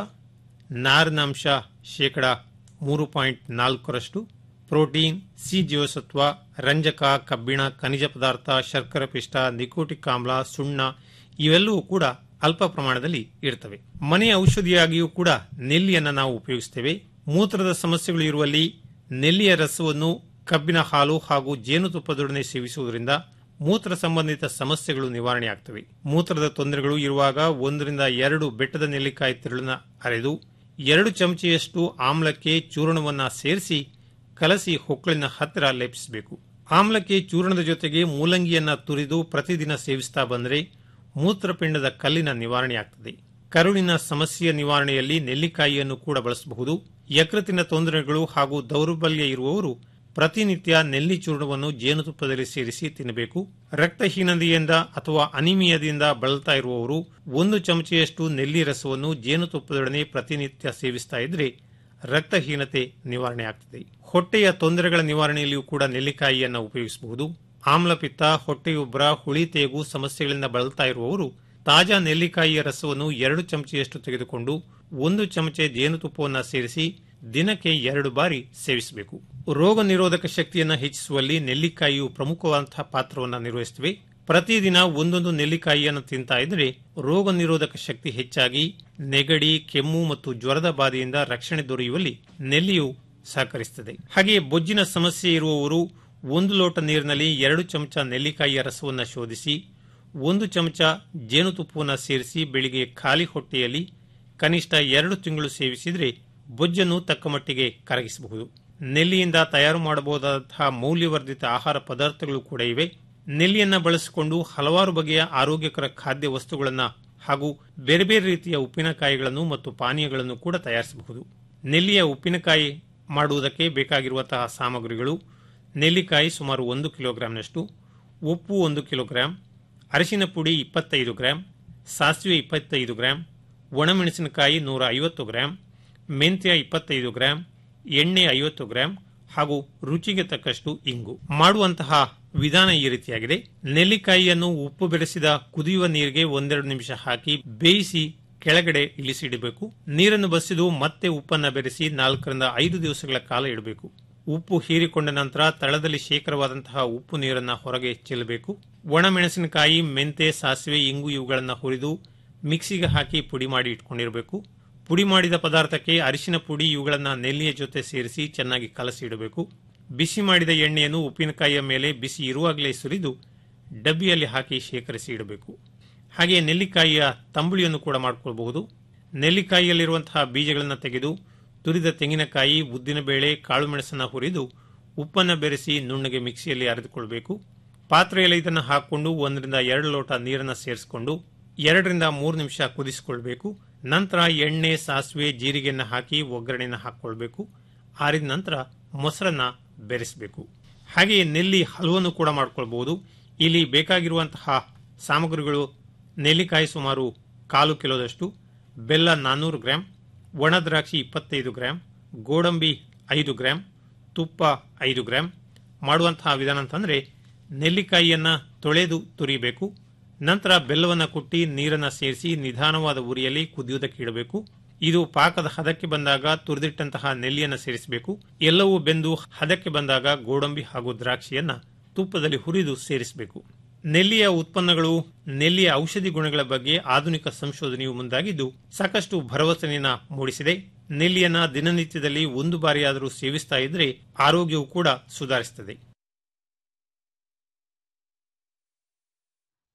ನಾರಿನಾಂಶ ಶೇಕಡ ಮೂರು ಪಾಯಿಂಟ್ ನಾಲ್ಕರಷ್ಟು ಪ್ರೋಟೀನ್ ಸಿ ಜೀವಸತ್ವ ರಂಜಕ ಕಬ್ಬಿಣ ಖನಿಜ ಪದಾರ್ಥ ಶರ್ಕರ ಪಿಷ್ಟ ನಿಕೋಟಿಕ್ ಆಮ್ಲ ಸುಣ್ಣ ಇವೆಲ್ಲವೂ ಕೂಡ ಅಲ್ಪ ಪ್ರಮಾಣದಲ್ಲಿ ಇರ್ತವೆ ಮನೆ ಔಷಧಿಯಾಗಿಯೂ ಕೂಡ ನೆಲ್ಲಿಯನ್ನು ನಾವು ಉಪಯೋಗಿಸ್ತೇವೆ ಮೂತ್ರದ ಸಮಸ್ಯೆಗಳು ಇರುವಲ್ಲಿ ನೆಲ್ಲಿಯ ರಸವನ್ನು ಕಬ್ಬಿನ ಹಾಲು ಹಾಗೂ ಜೇನುತುಪ್ಪದೊಡನೆ ಸೇವಿಸುವುದರಿಂದ ಮೂತ್ರ ಸಂಬಂಧಿತ ಸಮಸ್ಯೆಗಳು ನಿವಾರಣೆಯಾಗ್ತವೆ ಮೂತ್ರದ ತೊಂದರೆಗಳು ಇರುವಾಗ ಒಂದರಿಂದ ಎರಡು ಬೆಟ್ಟದ ನೆಲ್ಲಿಕಾಯಿ ತಿರುಳನ್ನ ಅರೆದು ಎರಡು ಚಮಚೆಯಷ್ಟು ಆಮ್ಲಕ್ಕೆ ಚೂರ್ಣವನ್ನ ಸೇರಿಸಿ ಕಲಸಿ ಹೊಕ್ಕಳಿನ ಹತ್ತಿರ ಲೇಪಿಸಬೇಕು ಆಮ್ಲಕ್ಕೆ ಚೂರ್ಣದ ಜೊತೆಗೆ ಮೂಲಂಗಿಯನ್ನ ತುರಿದು ಪ್ರತಿದಿನ ಸೇವಿಸ್ತಾ ಬಂದರೆ ಮೂತ್ರಪಿಂಡದ ಕಲ್ಲಿನ ನಿವಾರಣೆಯಾಗ್ತದೆ ಕರುಳಿನ ಸಮಸ್ಯೆಯ ನಿವಾರಣೆಯಲ್ಲಿ ನೆಲ್ಲಿಕಾಯಿಯನ್ನು ಕೂಡ ಬಳಸಬಹುದು ಯಕೃತಿನ ತೊಂದರೆಗಳು ಹಾಗೂ ದೌರ್ಬಲ್ಯ ಇರುವವರು ಪ್ರತಿನಿತ್ಯ ನೆಲ್ಲಿ ಚೂರ್ಣವನ್ನು ಜೇನುತುಪ್ಪದಲ್ಲಿ ಸೇರಿಸಿ ತಿನ್ನಬೇಕು ರಕ್ತಹೀನತೆಯಿಂದ ಅಥವಾ ಅನಿಮಿಯದಿಂದ ಬಳಲ್ತಾ ಇರುವವರು ಒಂದು ಚಮಚೆಯಷ್ಟು ನೆಲ್ಲಿ ರಸವನ್ನು ಜೇನುತುಪ್ಪದೊಡನೆ ಪ್ರತಿನಿತ್ಯ ಸೇವಿಸ್ತಾ ಇದ್ರೆ ರಕ್ತಹೀನತೆ ನಿವಾರಣೆ ಆಗ್ತದೆ ಹೊಟ್ಟೆಯ ತೊಂದರೆಗಳ ನಿವಾರಣೆಯಲ್ಲಿಯೂ ಕೂಡ ನೆಲ್ಲಿಕಾಯಿಯನ್ನು ಉಪಯೋಗಿಸಬಹುದು ಆಮ್ಲಪಿತ್ತ ಹೊಟ್ಟೆಯುಬ್ಬರ ಹುಳಿ ತೇಗು ಸಮಸ್ಯೆಗಳಿಂದ ಬಳಲ್ತಾ ಇರುವವರು ತಾಜಾ ನೆಲ್ಲಿಕಾಯಿಯ ರಸವನ್ನು ಎರಡು ಚಮಚೆಯಷ್ಟು ತೆಗೆದುಕೊಂಡು ಒಂದು ಚಮಚೆ ಜೇನುತುಪ್ಪವನ್ನು ಸೇರಿಸಿ ದಿನಕ್ಕೆ ಎರಡು ಬಾರಿ ಸೇವಿಸಬೇಕು ರೋಗ ನಿರೋಧಕ ಶಕ್ತಿಯನ್ನು ಹೆಚ್ಚಿಸುವಲ್ಲಿ ನೆಲ್ಲಿಕಾಯಿಯು ಪ್ರಮುಖವಾದಂತಹ ಪಾತ್ರವನ್ನು ನಿರ್ವಹಿಸುತ್ತವೆ ಪ್ರತಿದಿನ ಒಂದೊಂದು ನೆಲ್ಲಿಕಾಯಿಯನ್ನು ತಿಂತಾ ಇದ್ರೆ ರೋಗ ನಿರೋಧಕ ಶಕ್ತಿ ಹೆಚ್ಚಾಗಿ ನೆಗಡಿ ಕೆಮ್ಮು ಮತ್ತು ಜ್ವರದ ಬಾಧೆಯಿಂದ ರಕ್ಷಣೆ ದೊರೆಯುವಲ್ಲಿ ನೆಲ್ಲಿಯು ಸಹಕರಿಸುತ್ತದೆ ಹಾಗೆಯೇ ಬೊಜ್ಜಿನ ಸಮಸ್ಯೆ ಇರುವವರು ಒಂದು ಲೋಟ ನೀರಿನಲ್ಲಿ ಎರಡು ಚಮಚ ನೆಲ್ಲಿಕಾಯಿಯ ರಸವನ್ನು ಶೋಧಿಸಿ ಒಂದು ಚಮಚ ಜೇನುತುಪ್ಪವನ್ನು ಸೇರಿಸಿ ಬೆಳಿಗ್ಗೆ ಖಾಲಿ ಹೊಟ್ಟೆಯಲ್ಲಿ ಕನಿಷ್ಠ ಎರಡು ತಿಂಗಳು ಸೇವಿಸಿದರೆ ಬೊಜ್ಜನ್ನು ತಕ್ಕಮಟ್ಟಿಗೆ ಕರಗಿಸಬಹುದು ನೆಲ್ಲಿಯಿಂದ ತಯಾರು ಮಾಡಬಹುದಾದಂತಹ ಮೌಲ್ಯವರ್ಧಿತ ಆಹಾರ ಪದಾರ್ಥಗಳು ಕೂಡ ಇವೆ ನೆಲ್ಲಿಯನ್ನ ಬಳಸಿಕೊಂಡು ಹಲವಾರು ಬಗೆಯ ಆರೋಗ್ಯಕರ ಖಾದ್ಯ ವಸ್ತುಗಳನ್ನು ಹಾಗೂ ಬೇರೆ ಬೇರೆ ರೀತಿಯ ಉಪ್ಪಿನಕಾಯಿಗಳನ್ನು ಮತ್ತು ಪಾನೀಯಗಳನ್ನು ಕೂಡ ತಯಾರಿಸಬಹುದು ನೆಲ್ಲಿಯ ಉಪ್ಪಿನಕಾಯಿ ಮಾಡುವುದಕ್ಕೆ ಬೇಕಾಗಿರುವಂತಹ ಸಾಮಗ್ರಿಗಳು ನೆಲ್ಲಿಕಾಯಿ ಸುಮಾರು ಒಂದು ಕಿಲೋಗ್ರಾಂನಷ್ಟು ಉಪ್ಪು ಒಂದು ಕಿಲೋಗ್ರಾಂ ಅರಿಶಿನ ಪುಡಿ ಇಪ್ಪತ್ತೈದು ಗ್ರಾಂ ಸಾಸಿವೆ ಇಪ್ಪತ್ತೈದು ಗ್ರಾಂ ಒಣಮೆಣಸಿನಕಾಯಿ ನೂರ ಐವತ್ತು ಗ್ರಾಂ ಮೆಂತ್ಯ ಇಪ್ಪತ್ತೈದು ಗ್ರಾಂ ಎಣ್ಣೆ ಐವತ್ತು ಗ್ರಾಂ ಹಾಗೂ ರುಚಿಗೆ ತಕ್ಕಷ್ಟು ಇಂಗು ಮಾಡುವಂತಹ ವಿಧಾನ ಈ ರೀತಿಯಾಗಿದೆ ನೆಲ್ಲಿಕಾಯಿಯನ್ನು ಉಪ್ಪು ಬೆರೆಸಿದ ಕುದಿಯುವ ನೀರಿಗೆ ಒಂದೆರಡು ನಿಮಿಷ ಹಾಕಿ ಬೇಯಿಸಿ ಕೆಳಗಡೆ ಇಳಿಸಿಡಬೇಕು ನೀರನ್ನು ಬಸಿದು ಮತ್ತೆ ಉಪ್ಪನ್ನ ಬೆರೆಸಿ ನಾಲ್ಕರಿಂದ ಐದು ದಿವಸಗಳ ಕಾಲ ಇಡಬೇಕು ಉಪ್ಪು ಹೀರಿಕೊಂಡ ನಂತರ ತಳದಲ್ಲಿ ಶೇಖರವಾದಂತಹ ಉಪ್ಪು ನೀರನ್ನ ಹೊರಗೆ ಚೆಲ್ಲಬೇಕು ಒಣಮೆಣಸಿನಕಾಯಿ ಮೆಂತೆ ಸಾಸಿವೆ ಇಂಗು ಇವುಗಳನ್ನು ಹುರಿದು ಮಿಕ್ಸಿಗೆ ಹಾಕಿ ಪುಡಿ ಮಾಡಿ ಇಟ್ಕೊಂಡಿರಬೇಕು ಪುಡಿ ಮಾಡಿದ ಪದಾರ್ಥಕ್ಕೆ ಅರಿಶಿನ ಪುಡಿ ಇವುಗಳನ್ನು ನೆಲ್ಲಿಯ ಜೊತೆ ಸೇರಿಸಿ ಚೆನ್ನಾಗಿ ಕಲಸಿ ಇಡಬೇಕು ಬಿಸಿ ಮಾಡಿದ ಎಣ್ಣೆಯನ್ನು ಉಪ್ಪಿನಕಾಯಿಯ ಮೇಲೆ ಬಿಸಿ ಇರುವಾಗಲೇ ಸುರಿದು ಡಬ್ಬಿಯಲ್ಲಿ ಹಾಕಿ ಶೇಖರಿಸಿ ಇಡಬೇಕು ಹಾಗೆಯೇ ನೆಲ್ಲಿಕಾಯಿಯ ತಂಬುಳಿಯನ್ನು ಕೂಡ ಮಾಡಿಕೊಳ್ಳಬಹುದು ನೆಲ್ಲಿಕಾಯಿಯಲ್ಲಿರುವಂತಹ ಬೀಜಗಳನ್ನು ತೆಗೆದು ತುರಿದ ತೆಂಗಿನಕಾಯಿ ಉದ್ದಿನಬೇಳೆ ಕಾಳುಮೆಣಸನ್ನು ಹುರಿದು ಉಪ್ಪನ್ನು ಬೆರೆಸಿ ನುಣ್ಣಗೆ ಮಿಕ್ಸಿಯಲ್ಲಿ ಅರೆದುಕೊಳ್ಬೇಕು ಪಾತ್ರೆಯಲ್ಲಿ ಇದನ್ನು ಹಾಕಿಕೊಂಡು ಒಂದರಿಂದ ಎರಡು ಲೋಟ ನೀರನ್ನು ಸೇರಿಸಿಕೊಂಡು ಎರಡರಿಂದ ಮೂರು ನಿಮಿಷ ಕುದಿಸಿಕೊಳ್ಬೇಕು ನಂತರ ಎಣ್ಣೆ ಸಾಸಿವೆ ಜೀರಿಗೆಯನ್ನು ಹಾಕಿ ಒಗ್ಗರಣೆಯನ್ನು ಹಾಕಿಕೊಳ್ಬೇಕು ಆರಿದ ನಂತರ ಮೊಸರನ್ನ ಬೆರೆಸಬೇಕು ಹಾಗೆಯೇ ನೆಲ್ಲಿ ಹಲವನ್ನು ಕೂಡ ಮಾಡ್ಕೊಳ್ಬಹುದು ಇಲ್ಲಿ ಬೇಕಾಗಿರುವಂತಹ ಸಾಮಗ್ರಿಗಳು ನೆಲ್ಲಿಕಾಯಿ ಸುಮಾರು ಕಾಲು ಕಿಲೋದಷ್ಟು ಬೆಲ್ಲ ನಾನ್ನೂರು ಗ್ರಾಂ ಒಣ ದ್ರಾಕ್ಷಿ ಇಪ್ಪತ್ತೈದು ಗ್ರಾಂ ಗೋಡಂಬಿ ಐದು ಗ್ರಾಂ ತುಪ್ಪ ಐದು ಗ್ರಾಂ ಮಾಡುವಂತಹ ವಿಧಾನ ಅಂತಂದ್ರೆ ನೆಲ್ಲಿಕಾಯಿಯನ್ನ ತೊಳೆದು ತುರಿಬೇಕು ನಂತರ ಬೆಲ್ಲವನ್ನು ಕುಟ್ಟಿ ನೀರನ್ನು ಸೇರಿಸಿ ನಿಧಾನವಾದ ಉರಿಯಲ್ಲಿ ಕುದಿಯುವುದಕ್ಕೆ ಇಡಬೇಕು ಇದು ಪಾಕದ ಹದಕ್ಕೆ ಬಂದಾಗ ತುರಿದಿಟ್ಟಂತಹ ನೆಲ್ಲಿಯನ್ನು ಸೇರಿಸಬೇಕು ಎಲ್ಲವೂ ಬೆಂದು ಹದಕ್ಕೆ ಬಂದಾಗ ಗೋಡಂಬಿ ಹಾಗೂ ದ್ರಾಕ್ಷಿಯನ್ನ ತುಪ್ಪದಲ್ಲಿ ಹುರಿದು ಸೇರಿಸಬೇಕು ನೆಲ್ಲಿಯ ಉತ್ಪನ್ನಗಳು ನೆಲ್ಲಿಯ ಔಷಧಿ ಗುಣಗಳ ಬಗ್ಗೆ ಆಧುನಿಕ ಸಂಶೋಧನೆಯು ಮುಂದಾಗಿದ್ದು ಸಾಕಷ್ಟು ಭರವಸೆಯನ್ನ ಮೂಡಿಸಿದೆ ನೆಲ್ಲಿಯನ್ನ ದಿನನಿತ್ಯದಲ್ಲಿ ಒಂದು ಬಾರಿಯಾದರೂ ಸೇವಿಸ್ತಾ ಇದ್ರೆ ಆರೋಗ್ಯವು ಕೂಡ ಸುಧಾರಿಸುತ್ತದೆ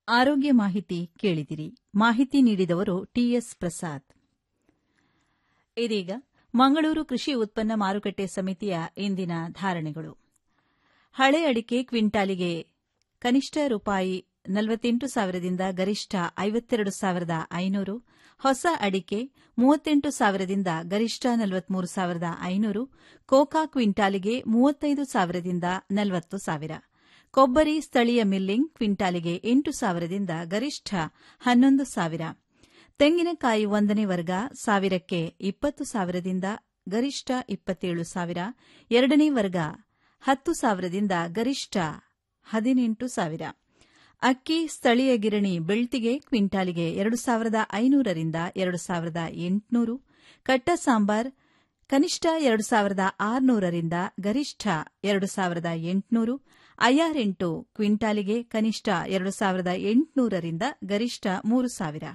ಆರೋಗ್ಯ ಮಾಹಿತಿ ಕೇಳಿದಿರಿ ಮಾಹಿತಿ ನೀಡಿದವರು ಟಿಎಸ್ ಪ್ರಸಾದ್ ಇದೀಗ ಮಂಗಳೂರು ಕೃಷಿ ಉತ್ಪನ್ನ ಮಾರುಕಟ್ಟೆ ಸಮಿತಿಯ ಇಂದಿನ ಧಾರಣೆಗಳು ಹಳೆ ಅಡಿಕೆ ಕ್ವಿಂಟಾಲಿಗೆ ಕನಿಷ್ಠ ರೂಪಾಯಿ ನಲವತ್ತೆಂಟು ಸಾವಿರದಿಂದ ಗರಿಷ್ಠ ಐವತ್ತೆರಡು ಸಾವಿರದ ಐನೂರು ಹೊಸ ಅಡಿಕೆ ಮೂವತ್ತೆಂಟು ಸಾವಿರದಿಂದ ಗರಿಷ್ಠ ನಲವತ್ಮೂರು ಸಾವಿರದ ಐನೂರು ಕೋಕಾ ಕ್ವಿಂಟಾಲಿಗೆ ಮೂವತ್ತೈದು ಸಾವಿರದಿಂದ ನಲವತ್ತು ಸಾವಿರ ಕೊಬ್ಬರಿ ಸ್ಥಳೀಯ ಮಿಲ್ಲಿಂಗ್ ಕ್ವಿಂಟಾಲಿಗೆ ಎಂಟು ಸಾವಿರದಿಂದ ಗರಿಷ್ಠ ಹನ್ನೊಂದು ಸಾವಿರ ತೆಂಗಿನಕಾಯಿ ಒಂದನೇ ವರ್ಗ ಸಾವಿರಕ್ಕೆ ಇಪ್ಪತ್ತು ಸಾವಿರದಿಂದ ಗರಿಷ್ಠ ಇಪ್ಪತ್ತೇಳು ಸಾವಿರ ಎರಡನೇ ವರ್ಗ ಹತ್ತು ಸಾವಿರದಿಂದ ಗರಿಷ್ಠ ಹದಿನೆಂಟು ಸಾವಿರ ಅಕ್ಕಿ ಸ್ಥಳೀಯ ಗಿರಣಿ ಬೆಳ್ತಿಗೆ ಕ್ವಿಂಟಾಲಿಗೆ ಎರಡು ಸಾವಿರದ ಐನೂರರಿಂದ ಎರಡು ಸಾವಿರದ ಎಂಟುನೂರು ಕಟ್ಟ ಸಾಂಬಾರ್ ಕನಿಷ್ಠ ಎರಡು ಸಾವಿರದ ಆರುನೂರರಿಂದ ಗರಿಷ್ಠ ಎರಡು ಸಾವಿರದ ಎಂಟುನೂರು ಐಆರ್ ಎಂಟು ಕ್ವಿಂಟಾಲಿಗೆ ಕನಿಷ್ಠ ಎರಡು ಸಾವಿರದ ಎಂಟುನೂರರಿಂದ ಗರಿಷ್ಠ ಮೂರು ಸಾವಿರ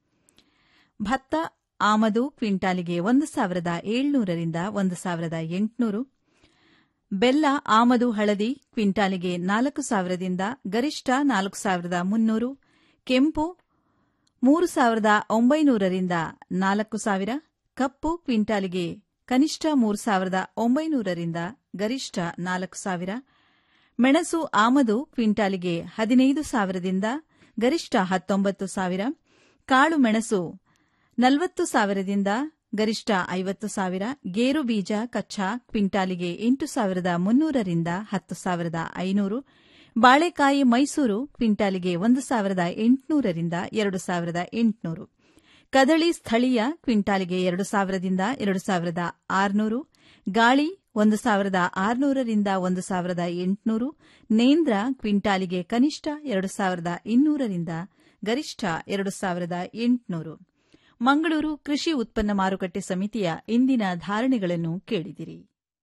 ಭತ್ತ ಆಮದು ಕ್ವಿಂಟಾಲಿಗೆ ಒಂದು ಸಾವಿರದ ಏಳ್ನೂರರಿಂದ ಒಂದು ಸಾವಿರದ ಎಂಟುನೂರು ಬೆಲ್ಲ ಆಮದು ಹಳದಿ ಕ್ವಿಂಟಾಲಿಗೆ ನಾಲ್ಕು ಸಾವಿರದಿಂದ ಗರಿಷ್ಠ ನಾಲ್ಕು ಸಾವಿರದ ಮುನ್ನೂರು ಕೆಂಪು ಮೂರು ಸಾವಿರದ ಒಂಬೈನೂರರಿಂದ ನಾಲ್ಕು ಸಾವಿರ ಕಪ್ಪು ಕ್ವಿಂಟಾಲಿಗೆ ಕನಿಷ್ಠ ಮೂರು ಸಾವಿರದ ಒಂಬೈನೂರರಿಂದ ಗರಿಷ್ಠ ನಾಲ್ಕು ಸಾವಿರ ಮೆಣಸು ಆಮದು ಕ್ವಿಂಟಾಲಿಗೆ ಹದಿನೈದು ಸಾವಿರದಿಂದ ಗರಿಷ್ಠ ಹತ್ತೊಂಬತ್ತು ಸಾವಿರ ಕಾಳು ಮೆಣಸು ನಲವತ್ತು ಸಾವಿರದಿಂದ ಗರಿಷ್ಠ ಐವತ್ತು ಸಾವಿರ ಗೇರು ಬೀಜ ಕಚ್ಚಾ ಕ್ವಿಂಟಾಲಿಗೆ ಎಂಟು ಸಾವಿರದ ಮುನ್ನೂರರಿಂದ ಹತ್ತು ಸಾವಿರದ ಐನೂರು ಬಾಳೆಕಾಯಿ ಮೈಸೂರು ಕ್ವಿಂಟಾಲಿಗೆ ಒಂದು ಸಾವಿರದ ಎಂಟುನೂರರಿಂದ ಎರಡು ಸಾವಿರದ ಎಂಟುನೂರು ಕದಳಿ ಸ್ಥಳೀಯ ಕ್ವಿಂಟಾಲಿಗೆ ಎರಡು ಸಾವಿರದಿಂದ ಎರಡು ಸಾವಿರದ ಆರುನೂರು ಗಾಳಿ ಒಂದು ಸಾವಿರದ ಆರುನೂರರಿಂದ ಒಂದು ಸಾವಿರದ ಎಂಟುನೂರು ನೇಂದ್ರ ಕ್ವಿಂಟಾಲಿಗೆ ಕನಿಷ್ಠ ಎರಡು ಸಾವಿರದ ಇನ್ನೂರರಿಂದ ಗರಿಷ್ಠ ಎರಡು ಸಾವಿರದ ಎಂಟುನೂರು ಮಂಗಳೂರು ಕೃಷಿ ಉತ್ಪನ್ನ ಮಾರುಕಟ್ಟೆ ಸಮಿತಿಯ ಇಂದಿನ ಧಾರಣೆಗಳನ್ನು ಕೇಳಿದಿರಿ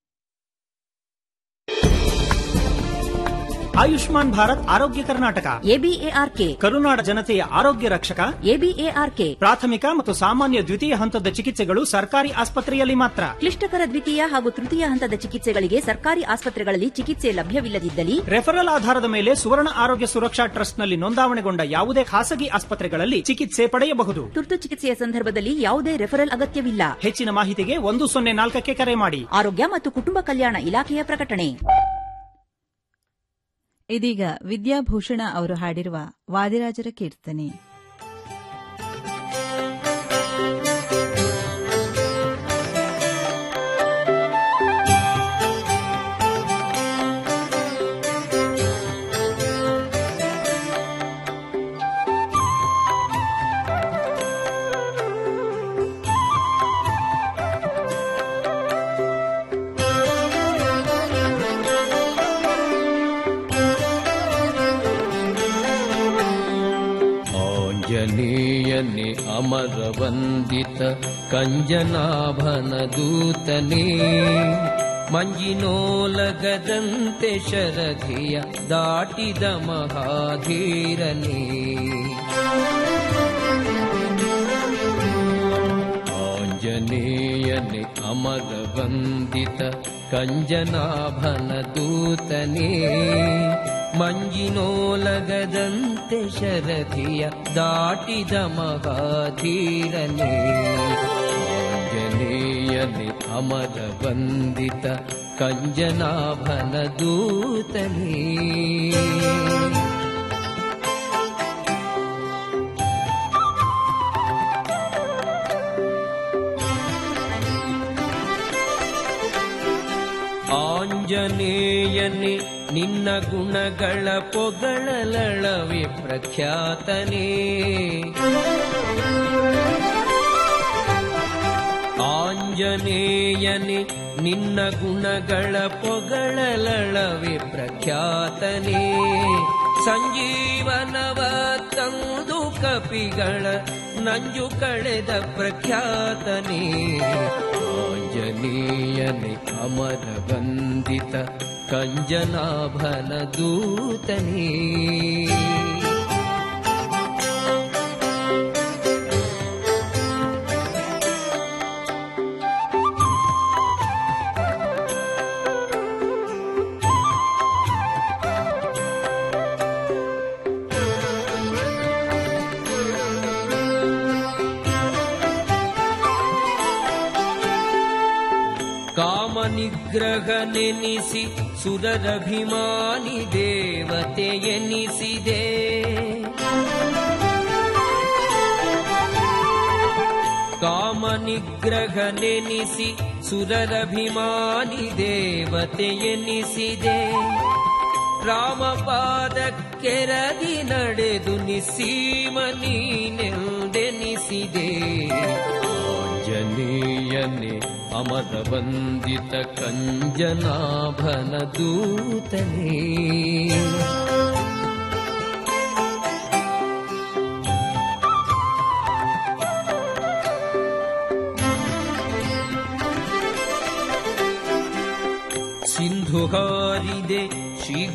ಆಯುಷ್ಮಾನ್ ಭಾರತ್ ಆರೋಗ್ಯ ಕರ್ನಾಟಕ ಎಬಿಎಆರ್ಕೆ ಕರುನಾಡ ಜನತೆಯ ಆರೋಗ್ಯ ರಕ್ಷಕ ಎಬಿಎಆರ್ಕೆ ಪ್ರಾಥಮಿಕ ಮತ್ತು ಸಾಮಾನ್ಯ ದ್ವಿತೀಯ ಹಂತದ ಚಿಕಿತ್ಸೆಗಳು ಸರ್ಕಾರಿ ಆಸ್ಪತ್ರೆಯಲ್ಲಿ ಮಾತ್ರ ಕ್ಲಿಷ್ಟಕರ ದ್ವಿತೀಯ ಹಾಗೂ ತೃತೀಯ ಹಂತದ ಚಿಕಿತ್ಸೆಗಳಿಗೆ ಸರ್ಕಾರಿ ಆಸ್ಪತ್ರೆಗಳಲ್ಲಿ ಚಿಕಿತ್ಸೆ ಲಭ್ಯವಿಲ್ಲದಿದ್ದಲ್ಲಿ ರೆಫರಲ್ ಆಧಾರದ ಮೇಲೆ ಸುವರ್ಣ ಆರೋಗ್ಯ ಸುರಕ್ಷಾ ಟ್ರಸ್ಟ್ನಲ್ಲಿ ನೋಂದಾವಣೆಗೊಂಡ ಯಾವುದೇ ಖಾಸಗಿ ಆಸ್ಪತ್ರೆಗಳಲ್ಲಿ ಚಿಕಿತ್ಸೆ ಪಡೆಯಬಹುದು ತುರ್ತು ಚಿಕಿತ್ಸೆಯ ಸಂದರ್ಭದಲ್ಲಿ ಯಾವುದೇ ರೆಫರಲ್ ಅಗತ್ಯವಿಲ್ಲ ಹೆಚ್ಚಿನ ಮಾಹಿತಿಗೆ ಒಂದು ಸೊನ್ನೆ ನಾಲ್ಕಕ್ಕೆ ಕರೆ ಮಾಡಿ ಆರೋಗ್ಯ ಮತ್ತು ಕುಟುಂಬ ಕಲ್ಯಾಣ ಇಲಾಖೆಯ ಪ್ರಕಟಣೆ ಇದೀಗ ವಿದ್ಯಾಭೂಷಣ ಅವರು ಹಾಡಿರುವ ವಾದಿರಾಜರ ಕೀರ್ತನೆ ಆಂಜನೇಯನೆ ಅಮರ ವಂದಿತ ಕಂಜನಾಭನ ದೂತನೇ ಮಂಜಿನೋಲಗದಂತೆ ಶರಧಿಯ ದಾಟಿದ ಮಹಾಧೀರನೇ ಆಂಜನೇಯನೆ ಅಮರ ವಂದಿತ ಕಂಜನಾಭನ ದೂತನೇ ಮಂಜಿನೋಲಗದಂತೆ ಶರಧಿಯ ದಾಟಿದ ಮಹಾಧೀರನೇ ಆಂಜನೇಯನೆ ಅಮರ ವಂದಿತ ಕಂಜನಾಭನ ದೂತನೇ ಆಂಜನೇಯನೆ ನಿನ್ನ ಗುಣಗಳ ಪೊಗಳಲಳವೆ ಪ್ರಖ್ಯಾತನೇ ಆಂಜನೇಯನೆ ನಿನ್ನ ಗುಣಗಳ ಪೊಗಳಲಳವೆ ಪ್ರಖ್ಯಾತನೇ ಸಂಜೀವನವ ತಂದು ಕಪಿಗಳ ನಂಜು ಕಳೆದ ಪ್ರಖ್ಯಾತನೇ ಆಂಜನೇಯನೆ ಅಮರ ವಂದಿತ ಕಂಜನಾಭನ ದೂತನೇ ನಿಗ್ರಹ ನೆನಿಸಿ ಸುರರಭಿಮಾನಿ ದೇವತೆ ಎನಿಸಿದೆ ಕಾಮ ನಿಗ್ರಹ ನೆನಿಸಿ ಸುರರಭಿಮಾನಿ ದೇವತೆ ಎನಿಸಿದೆ ರಾಮಪಾದಕ್ಕೆರಗಿ ನಡೆದು ನಿಸ್ಸೀಮನೀನೆಂದೆನಿಸಿದೆ ಆಂಜನೇಯನೇ ಅಮರ ವಂದಿತ ಕಂಜನಾಭನ ದೂತನೇ ಸಿಂಧು ಹಾರಿದೆ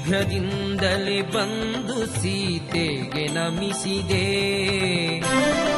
ಶೀಘ್ರದಿಂದಲೇ ಬಂದು ಸೀತೆಗೆ ನಮಿಸಿದೆ